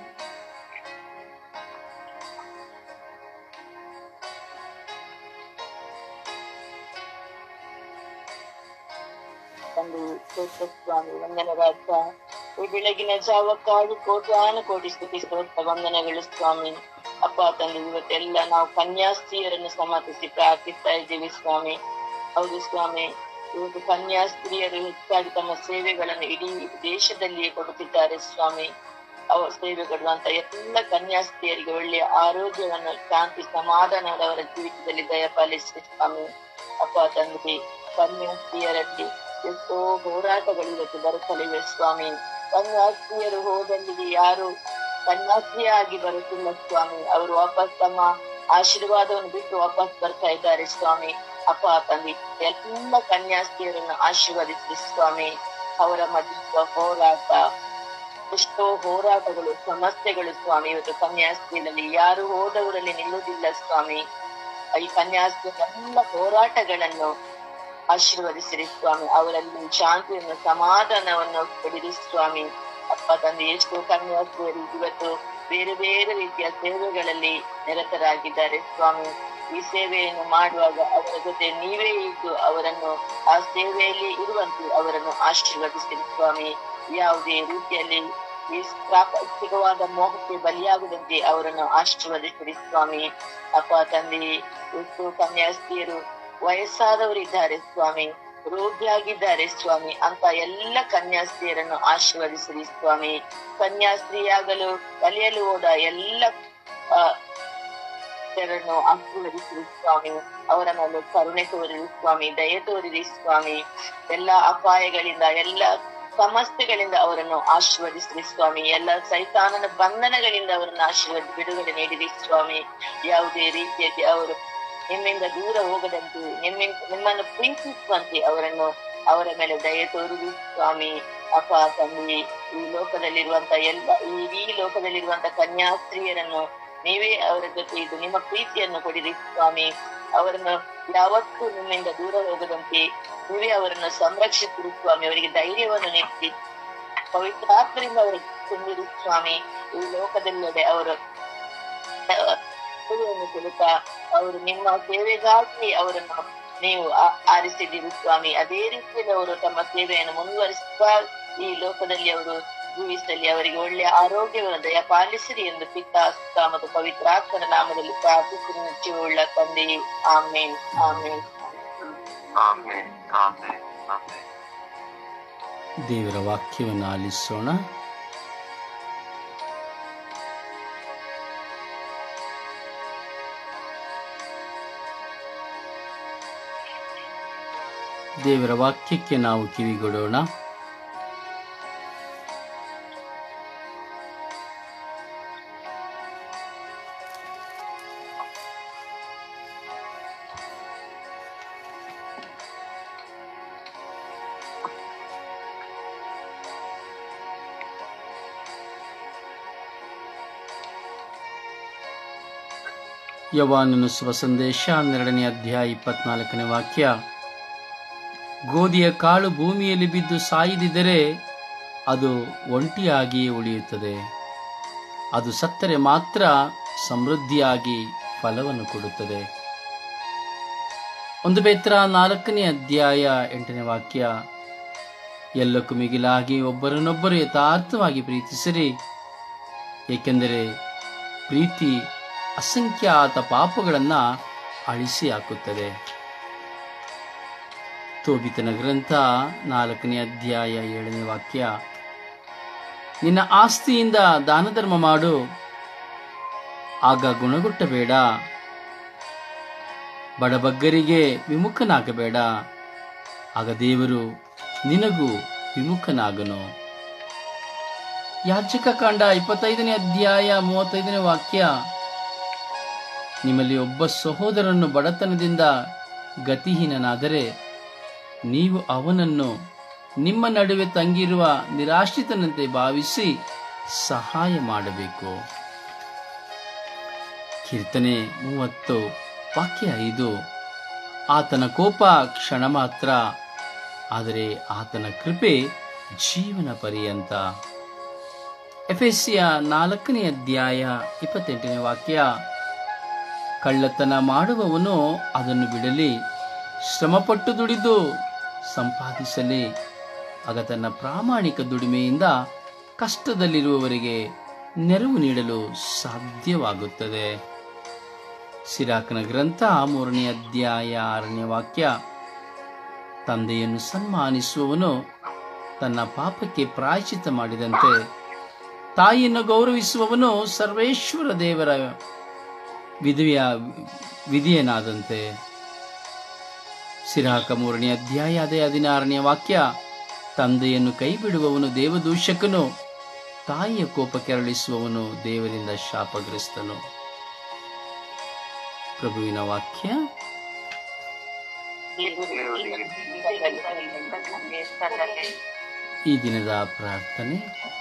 ತಂದೆ ಸ್ತೋತ್ರ ಸ್ವಾಮಿ ವಂದನರಾಜ ಈ ಬೆಳಗಿನ ಜಾವಕ್ಕಾಗಿ ಕೋಟ್ಯಾನು ಕೋಟಿ ಸ್ತುತಿ ಸ್ತೋತ್ರ ವಂದನೆಗಳು ಸ್ವಾಮಿ ಅಪ್ಪ ತಂದೆ ಇವತ್ತೆಲ್ಲ ನಾವು ಕನ್ಯಾಸ್ತ್ರೀಯರನ್ನು ಸಮರ್ಥಿಸಿ ಪ್ರಾರ್ಥಿಸ್ತಾ ಇದ್ದೀವಿ ಸ್ವಾಮಿ ಹೌದು ಸ್ವಾಮಿ ಇವತ್ತು ಕನ್ಯಾಸ್ತ್ರೀಯರು ಹೆಚ್ಚಾಗಿ ತಮ್ಮ ಸೇವೆಗಳನ್ನು ಇಡೀ ದೇಶದಲ್ಲಿಯೇ ಕೊಡುತ್ತಿದ್ದಾರೆ ಸ್ವಾಮಿ ಅವರ ಸೇವೆ ಕೊಡುವಂತ ಎಲ್ಲ ಕನ್ಯಾಸ್ತ್ರೀಯರಿಗೆ ಒಳ್ಳೆಯ ಆರೋಗ್ಯವನ್ನು ಶಾಂತಿ ಸಮಾಧಾನದ ಅವರ ಜೀವಿತದಲ್ಲಿ ದಯಪಾಲಿಸಿ ಸ್ವಾಮಿ ಅಪ್ಪ ತಂದೆ ಕನ್ಯಾಸ್ತ್ರೀಯರಲ್ಲಿ ಎಷ್ಟೋ ಹೋರಾಟಗಳು ಇವತ್ತು ಬರುತ್ತಲಿವೆ ಸ್ವಾಮಿ ಕನ್ಯಾಸ್ತ್ರೀಯರು ಹೋದಲ್ಲಿ ಯಾರು ಕನ್ಯಾಸ್ತ್ರೀಯಾಗಿ ಬರುತ್ತಿಲ್ಲ ಸ್ವಾಮಿ ಅವರು ವಾಪಸ್ ತಮ್ಮ ಆಶೀರ್ವಾದವನ್ನು ಬಿಟ್ಟು ವಾಪಸ್ ಬರ್ತಾ ಇದ್ದಾರೆ ಸ್ವಾಮಿ ಅಪ್ಪ ತಂದೆ ಎಲ್ಲ ಕನ್ಯಾಸ್ತ್ರೀಯರನ್ನು ಆಶೀರ್ವದಿಸಿ ಸ್ವಾಮಿ ಅವರ ಮಧ್ಯೆ ಹೋರಾಟ ಎಷ್ಟೋ ಹೋರಾಟಗಳು ಸಮಸ್ಯೆಗಳು ಸ್ವಾಮಿ ಇವತ್ತು ಕನ್ಯಾಸ್ತ್ರೀಯಲ್ಲಿ ಯಾರು ಹೋದವರಲ್ಲಿ ನಿಲ್ಲುವುದಿಲ್ಲ ಸ್ವಾಮಿ ಈ ಕನ್ಯಾಸ್ತ್ರೀಯ ಎಲ್ಲ ಹೋರಾಟಗಳನ್ನು ಆಶೀರ್ವದಿಸಿರಿ ಸ್ವಾಮಿ ಅವರಲ್ಲಿ ಶಾಂತಿಯನ್ನು ಸಮಾಧಾನವನ್ನು ಕೊಡಿರಿ ಸ್ವಾಮಿ ಅಪ್ಪ ತಂದೆ ಎಷ್ಟು ಕನ್ಯಾಸ್ತ್ರೀಯರು ಇವತ್ತು ಬೇರೆ ಬೇರೆ ರೀತಿಯ ಸೇವೆಗಳಲ್ಲಿ ನಿರತರಾಗಿದ್ದಾರೆ ಸ್ವಾಮಿ ಈ ಸೇವೆಯನ್ನು ಮಾಡುವಾಗ ಅವರ ಜೊತೆ ನೀವೇ ಇದ್ದು ಅವರನ್ನು ಆ ಸೇವೆಯಲ್ಲಿ ಇರುವಂತೆ ಅವರನ್ನು ಆಶೀರ್ವದಿಸಿರಿ ಸ್ವಾಮಿ ಯಾವುದೇ ರೀತಿಯಲ್ಲಿ ಈ ಪ್ರಾಪಂಚಿಕವಾದ ಮೋಹಕ್ಕೆ ಬಲಿಯಾಗದಂತೆ ಅವರನ್ನು ಆಶೀರ್ವದಿಸಿರಿ ಸ್ವಾಮಿ ಅಪ್ಪ ತಂದೆ ಎಷ್ಟು ಕನ್ಯಾಸ್ತ್ರೀಯರು ವಯಸ್ಸಾದವರಿದ್ದಾರೆ ಸ್ವಾಮಿ ರೋಗಿಯಾಗಿದ್ದಾರೆ ಸ್ವಾಮಿ ಅಂತ ಎಲ್ಲ ಕನ್ಯಾಸ್ತ್ರೀಯರನ್ನು ಆಶೀರ್ವದಿಸಿರಿ ಸ್ವಾಮಿ ಕನ್ಯಾಸ್ತ್ರೀಯಾಗಲು ಕಲಿಯಲು ಹೋದ ಎಲ್ಲ ಆ, ಭಕ್ತರನ್ನು ಆಶೀರ್ವದಿಸಿರಿ ಸ್ವಾಮಿ ಅವರ ಮೇಲೆ ಕರುಣೆ ತೋರಿರಿ ಸ್ವಾಮಿ ದಯೆ ತೋರಿರಿ ಸ್ವಾಮಿ ಎಲ್ಲ ಅಪಾಯಗಳಿಂದ ಎಲ್ಲ ಸಮಸ್ಯೆಗಳಿಂದ ಅವರನ್ನು ಆಶೀರ್ವದಿಸಿರಿ ಸ್ವಾಮಿ ಎಲ್ಲ ಸೈತಾನನ ಬಂಧನಗಳಿಂದ ಅವರನ್ನು ಆಶೀರ್ವದಿ ಬಿಡುಗಡೆ ನೀಡಿರಿ ಸ್ವಾಮಿ ಯಾವುದೇ ರೀತಿಯಲ್ಲಿ ಅವರು ನಿಮ್ಮಿಂದ ದೂರ ಹೋಗದಂತೆ ನಿಮ್ಮಿಂದ ನಿಮ್ಮನ್ನು ಪ್ರೀತಿಸುವಂತೆ ಅವರನ್ನು ಅವರ ಮೇಲೆ ದಯೆ ತೋರಿರಿ ಸ್ವಾಮಿ ಅಪ್ಪ ತಂದೆ ಈ ಲೋಕದಲ್ಲಿರುವಂತ ಎಲ್ಲ ಈ ಇಡೀ ಲೋಕದಲ್ಲಿರುವಂತ ಕನ್ಯಾಸ್ತ್ರೀಯರನ್ನು ನೀವೇ ಅವರ ಜೊತೆ ಇದು ನಿಮ್ಮ ಪ್ರೀತಿಯನ್ನು ಕೊಡಿರಿ ಸ್ವಾಮಿ ಅವರನ್ನು ಯಾವತ್ತೂ ನಿಮ್ಮಿಂದ ದೂರ ಹೋಗದಂತೆ ನೀವೇ ಅವರನ್ನು ಸಂರಕ್ಷಿಸಿರಿ ಸ್ವಾಮಿ ಅವರಿಗೆ ಧೈರ್ಯವನ್ನು ನೀಡಿ ಪವಿತ್ರಾತ್ಮರಿಂದ ಅವರಿಗೆ ತುಂಬಿರಿ ಸ್ವಾಮಿ ಈ ಲೋಕದೆಲ್ಲೆಡೆ ಅವರು ಸೇವೆಯನ್ನು ಕೊಡುತ್ತಾ ಅವರು ನಿಮ್ಮ ಸೇವೆಗಾಗಿ ಅವರನ್ನು ನೀವು ಆ- ಆರಿಸಿದ್ದೀರಿ ಸ್ವಾಮಿ ಅದೇ ರೀತಿಯಲ್ಲಿ ಅವರು ತಮ್ಮ ಸೇವೆಯನ್ನು ಮುಂದುವರಿಸುತ್ತಾ ಈ ಲೋಕದಲ್ಲಿ ಅವರು ಜೀವಿಸಲಿ ಅವರಿಗೆ ಒಳ್ಳೆಯ ಆರೋಗ್ಯವನ್ನು ದಯ ಪಾಲಿಸಿರಿ ಎಂದು ಪಿತ್ತ ಸುತ್ತ ಮತ್ತು ಪವಿತ್ರಾತ್ಮನ ನಾಮದಲ್ಲಿ ಪ್ರಾರ್ಥಿಸಿ ನಿತ್ಯವುಳ್ಳ ತಂದೆ ಆಮೇನ್ ಆಮೇನ್ ಆಮೇನ್ ಆಮೇನ್ ಆಮೇನ್ ದೇವರ ವಾಕ್ಯವನ್ನು ಆಲಿಸೋಣ ದೇವರ ವಾಕ್ಯಕ್ಕೆ ನಾವು ಕಿವಿಗೊಡೋಣ ಯವಾನನು ಶುಭ ಸಂದೇಶ ಹನ್ನೆರಡನೇ ಅಧ್ಯಾಯ ಇಪ್ಪತ್ನಾಲ್ಕನೇ ವಾಕ್ಯ ಗೋಧಿಯ ಕಾಳು ಭೂಮಿಯಲ್ಲಿ ಬಿದ್ದು ಸಾಯದಿದ್ದರೆ ಅದು ಒಂಟಿಯಾಗಿಯೇ ಉಳಿಯುತ್ತದೆ ಅದು ಸತ್ತರೆ ಮಾತ್ರ ಸಮೃದ್ಧಿಯಾಗಿ ಫಲವನ್ನು ಕೊಡುತ್ತದೆ ಒಂದು ಬೇತ್ರ ನಾಲ್ಕನೇ ಅಧ್ಯಾಯ ಎಂಟನೇ ವಾಕ್ಯ ಎಲ್ಲಕ್ಕೂ ಮಿಗಿಲಾಗಿ ಒಬ್ಬರನ್ನೊಬ್ಬರು ಯಥಾರ್ಥವಾಗಿ ಪ್ರೀತಿಸಿರಿ ಏಕೆಂದರೆ ಪ್ರೀತಿ ಅಸಂಖ್ಯಾತ ಪಾಪಗಳನ್ನು ಅಳಿಸಿ ಹಾಕುತ್ತದೆ ತೋಬಿತನ ಗ್ರಂಥ ನಾಲ್ಕನೇ ಅಧ್ಯಾಯ ಏಳನೇ ವಾಕ್ಯ ನಿನ್ನ ಆಸ್ತಿಯಿಂದ ದಾನ ಧರ್ಮ ಮಾಡು ಆಗ ಗುಣಗುಟ್ಟಬೇಡ ಬಡಬಗ್ಗರಿಗೆ ವಿಮುಖನಾಗಬೇಡ ಆಗ ದೇವರು ನಿನಗೂ ವಿಮುಖನಾಗನು ಯಾಚಕ ಕಾಂಡ ಇಪ್ಪತ್ತೈದನೇ ಅಧ್ಯಾಯ ಮೂವತ್ತೈದನೇ ವಾಕ್ಯ ನಿಮ್ಮಲ್ಲಿ ಒಬ್ಬ ಸಹೋದರನ್ನು ಬಡತನದಿಂದ ಗತಿಹೀನನಾದರೆ ನೀವು ಅವನನ್ನು ನಿಮ್ಮ ನಡುವೆ ತಂಗಿರುವ ನಿರಾಶ್ರಿತನಂತೆ ಭಾವಿಸಿ ಸಹಾಯ ಮಾಡಬೇಕು ಕೀರ್ತನೆ ಮೂವತ್ತು ವಾಕ್ಯ ಐದು ಆತನ ಕೋಪ ಕ್ಷಣ ಮಾತ್ರ ಆದರೆ ಆತನ ಕೃಪೆ ಜೀವನ ಪರ್ಯಂತ ಎಫೆಸಿಯ ನಾಲ್ಕನೇ ಅಧ್ಯಾಯ ಇಪ್ಪತ್ತೆಂಟನೇ ವಾಕ್ಯ ಕಳ್ಳತನ ಮಾಡುವವನು ಅದನ್ನು ಬಿಡಲಿ ಶ್ರಮಪಟ್ಟು ದುಡಿದು ಸಂಪಾದಿಸಲಿ ಆಗ ತನ್ನ ಪ್ರಾಮಾಣಿಕ ದುಡಿಮೆಯಿಂದ ಕಷ್ಟದಲ್ಲಿರುವವರಿಗೆ ನೆರವು ನೀಡಲು ಸಾಧ್ಯವಾಗುತ್ತದೆ ಸಿರಾಕನ ಗ್ರಂಥ ಮೂರನೇ ಅಧ್ಯಾಯ ಆರನೇ ವಾಕ್ಯ ತಂದೆಯನ್ನು ಸನ್ಮಾನಿಸುವವನು ತನ್ನ ಪಾಪಕ್ಕೆ ಪ್ರಾಯಶ್ಚಿತ್ತ ಮಾಡಿದಂತೆ ತಾಯಿಯನ್ನು ಗೌರವಿಸುವವನು ಸರ್ವೇಶ್ವರ ದೇವರ ವಿಧಿಯ ವಿಧಿಯನಾದಂತೆ ಸಿರಾಕ ಮೂರನೇ ಅಧ್ಯಾಯ ಅದೇ ಹದಿನಾರನೇ ವಾಕ್ಯ ತಂದೆಯನ್ನು ಕೈ ಬಿಡುವವನು ದೇವದೂಷಕನು ತಾಯಿಯ ಕೋಪ ಕೆರಳಿಸುವವನು ದೇವರಿಂದ ಶಾಪಗ್ರಸ್ತನು ಪ್ರಭುವಿನ ವಾಕ್ಯ ಈ ದಿನದ ಪ್ರಾರ್ಥನೆ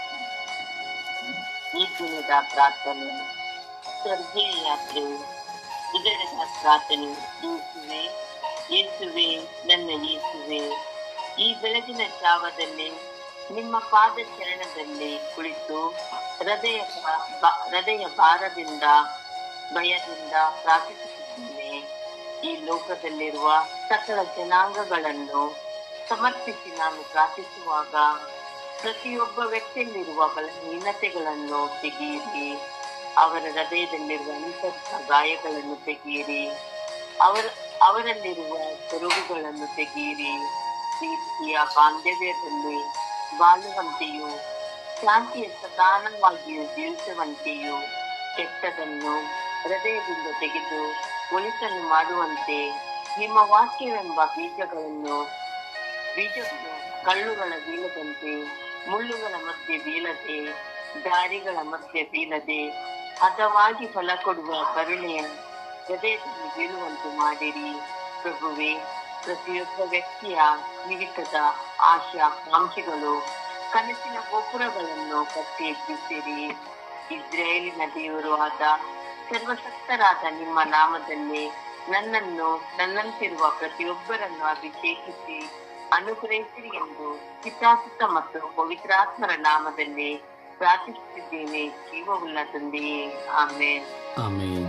ಈ ದಿನದ ಪ್ರಾರ್ಥನೆ ಸ್ವರ್ಗೀಯ ಯಾತ್ರೆ ಇದರದ ಪ್ರಾರ್ಥನೆ ಯೇಸುವೆ ಯೇಸುವೆ ನನ್ನ ಯೇಸುವೆ ಈ ಬೆಳಗಿನ ಜಾವದಲ್ಲಿ ನಿಮ್ಮ ಪಾದ ಚರಣದಲ್ಲಿ ಕುಳಿತು ಹೃದಯ ಬ- ಹೃದಯ ಭಾರದಿಂದ ಭಯದಿಂದ ಪ್ರಾರ್ಥಿಸುತ್ತಿದ್ದೇನೆ ಈ ಲೋಕದಲ್ಲಿರುವ ಸಕಲ ಜನಾಂಗಗಳನ್ನು ಸಮರ್ಪಿಸಿ ನಾನು ಪ್ರಾರ್ಥಿಸುವಾಗ ಪ್ರತಿಯೊಬ್ಬ ವ್ಯಕ್ತಿಯಲ್ಲಿರುವ ಬಲಹೀನತೆಗಳನ್ನು ತೆಗೆಯಿರಿ ಅವರ ಹೃದಯದಲ್ಲಿರುವ ಅಂತಸ್ಥ ಗಾಯಗಳನ್ನು ತೆಗೆಯಿರಿ ಅವರ ಅವರಲ್ಲಿರುವ ಸೊರಗುಗಳನ್ನು ತೆಗೆಯಿರಿ ಪ್ರೀತಿಯ ಬಾಂಧವ್ಯದಲ್ಲಿ ಬಾಳುವಂತೆಯೂ ಶಾಂತಿಯ ಸದಾನವಾಗಿಯೂ ಜೀವಿಸುವಂತೆಯೂ ಕೆಟ್ಟದನ್ನು ಹೃದಯದಿಂದ ತೆಗೆದು ಒಳಿತನ್ನು ಮಾಡುವಂತೆ ನಿಮ್ಮ ವಾಕ್ಯವೆಂಬ ಬೀಜಗಳನ್ನು ಬೀಜಗಳು ಕಳ್ಳುಗಳ ಬೀಳದಂತೆ ಮುಳ್ಳುಗಳ ಮಧ್ಯೆ ಬೀಳದೆ ದಾರಿಗಳ ಮಧ್ಯೆ ಬೀಳದೆ ಹದವಾಗಿ ಫಲ ಕೊಡುವ ಕರುಣೆಯ ಹೃದಯದಲ್ಲಿ ಬೀಳುವಂತೆ ಮಾಡಿರಿ ಪ್ರಭುವೆ ಪ್ರತಿಯೊಬ್ಬ ವ್ಯಕ್ತಿಯ ಜೀವಿತದ ಆಶಾ ಕಾಂಕ್ಷೆಗಳು ಕನಸಿನ ಗೋಪುರಗಳನ್ನು ಕಟ್ಟಿ ಎಬ್ಬಿಸಿರಿ ಇಸ್ರೇಲಿನ ದೇವರು ಆದ ಸರ್ವಶಕ್ತರಾದ ನಿಮ್ಮ ನಾಮದಲ್ಲಿ ನನ್ನನ್ನು ನನ್ನಂತಿರುವ ಪ್ರತಿಯೊಬ್ಬರನ್ನು ಅಭಿಷೇಕಿಸಿ ಅನುಗ್ರಹಿಸಿರಿ ಎಂದು ಪಿತಾಸುತ ಮತ್ತು ಪವಿತ್ರಾತ್ಮರ ನಾಮದಲ್ಲಿ ಪ್ರಾರ್ಥಿಸುತ್ತಿದ್ದೇನೆ ಜೀವವುಳ್ಳ ತಂದೆಯೇ ಆಮೇಲೆ ಆಮೇನ್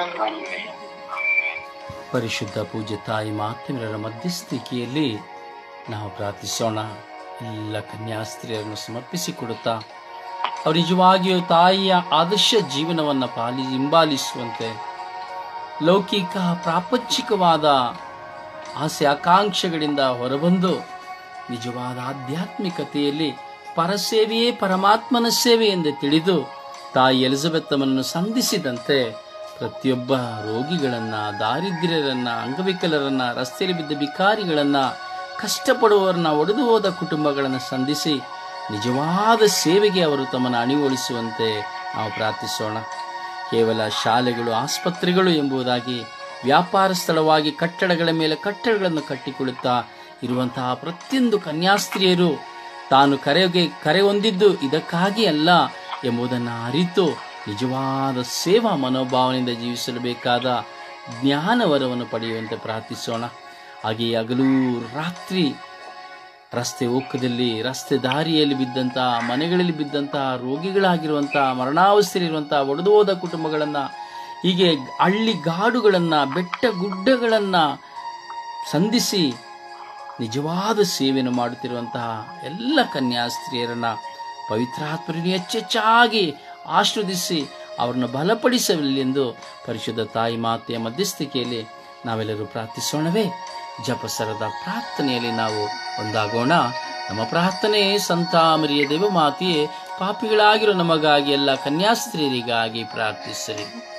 ಪರಿಶುದ್ಧ ಪೂಜ್ಯ ತಾಯಿ ಮಾತೆಮರ ಮಧ್ಯಸ್ಥಿಕೆಯಲ್ಲಿ ನಾವು ಪ್ರಾರ್ಥಿಸೋಣ ಎಲ್ಲ ಕನ್ಯಾಸ್ತ್ರೀಯರನ್ನು ಸಮರ್ಪಿಸಿಕೊಡುತ್ತಾ ಅವರು ನಿಜವಾಗಿಯೂ ತಾಯಿಯ ಆದರ್ಶ ಜೀವನವನ್ನು ಪಾಲಿ ಹಿಂಬಾಲಿಸುವಂತೆ ಲೌಕಿಕ ಪ್ರಾಪಂಚಿಕವಾದ ಆಸೆ ಆಕಾಂಕ್ಷೆಗಳಿಂದ ಹೊರಬಂದು ನಿಜವಾದ ಆಧ್ಯಾತ್ಮಿಕತೆಯಲ್ಲಿ ಪರಸೇವೆಯೇ ಪರಮಾತ್ಮನ ಸೇವೆ ಎಂದು ತಿಳಿದು ತಾಯಿ ಎಲಿಜಬೆತ್ತಮ್ಮನನ್ನು ಸಂಧಿಸಿದಂತೆ ಪ್ರತಿಯೊಬ್ಬ ರೋಗಿಗಳನ್ನ ದಾರಿದ್ರ್ಯರನ್ನ ಅಂಗವಿಕಲರನ್ನ ರಸ್ತೆಯಲ್ಲಿ ಬಿದ್ದ ಬಿಕಾರಿಗಳನ್ನ ಕಷ್ಟಪಡುವವರನ್ನ ಒಡೆದು ಹೋದ ಕುಟುಂಬಗಳನ್ನು ಸಂಧಿಸಿ ನಿಜವಾದ ಸೇವೆಗೆ ಅವರು ತಮ್ಮನ್ನು ಅಣಿಗೊಳಿಸುವಂತೆ ನಾವು ಪ್ರಾರ್ಥಿಸೋಣ ಕೇವಲ ಶಾಲೆಗಳು ಆಸ್ಪತ್ರೆಗಳು ಎಂಬುದಾಗಿ ವ್ಯಾಪಾರ ಸ್ಥಳವಾಗಿ ಕಟ್ಟಡಗಳ ಮೇಲೆ ಕಟ್ಟಡಗಳನ್ನು ಕಟ್ಟಿಕೊಳ್ಳುತ್ತಾ ಇರುವಂತಹ ಪ್ರತಿಯೊಂದು ಕನ್ಯಾಸ್ತ್ರೀಯರು ತಾನು ಕರೆಗೆ ಕರೆ ಹೊಂದಿದ್ದು ಇದಕ್ಕಾಗಿ ಅಲ್ಲ ಎಂಬುದನ್ನು ಅರಿತು ನಿಜವಾದ ಸೇವಾ ಮನೋಭಾವನೆಯಿಂದ ಜೀವಿಸಲು ಬೇಕಾದ ಜ್ಞಾನವರವನ್ನು ಪಡೆಯುವಂತೆ ಪ್ರಾರ್ಥಿಸೋಣ ಹಾಗೆಯೇ ಹಗಲು ರಾತ್ರಿ ರಸ್ತೆ ಓಕದಲ್ಲಿ ರಸ್ತೆ ದಾರಿಯಲ್ಲಿ ಬಿದ್ದಂತಹ ಮನೆಗಳಲ್ಲಿ ಬಿದ್ದಂತಹ ರೋಗಿಗಳಾಗಿರುವಂತಹ ಮರಣಾವಸ್ಥೆಯಲ್ಲಿರುವಂತಹ ಒಡೆದು ಹೋದ ಕುಟುಂಬಗಳನ್ನು ಹೀಗೆ ಹಳ್ಳಿ ಗಾಡುಗಳನ್ನು ಬೆಟ್ಟ ಗುಡ್ಡಗಳನ್ನು ಸಂಧಿಸಿ ನಿಜವಾದ ಸೇವೆಯನ್ನು ಮಾಡುತ್ತಿರುವಂತಹ ಎಲ್ಲ ಕನ್ಯಾಸ್ತ್ರೀಯರನ್ನ ಪವಿತ್ರಾತ್ಮರನ್ನು ಹೆಚ್ಚೆಚ್ಚಾಗಿ ಆಶೀರ್ವದಿಸಿ ಅವರನ್ನು ಬಲಪಡಿಸಲಿ ಎಂದು ಪರಿಶುದ್ಧ ತಾಯಿ ಮಾತೆಯ ಮಧ್ಯಸ್ಥಿಕೆಯಲ್ಲಿ ನಾವೆಲ್ಲರೂ ಪ್ರಾರ್ಥಿಸೋಣವೇ ಜಪಸರದ ಪ್ರಾರ್ಥನೆಯಲ್ಲಿ ನಾವು ಒಂದಾಗೋಣ ನಮ್ಮ ಪ್ರಾರ್ಥನೆ ಸಂತಾಮರಿಯ ದೇವ ಮಾತೆಯೇ ಪಾಪಿಗಳಾಗಿರೋ ನಮಗಾಗಿ ಎಲ್ಲ ಕನ್ಯಾಸ್ತ್ರೀಯರಿಗಾಗಿ ಪ್ರಾರ್ಥಿಸಲಿ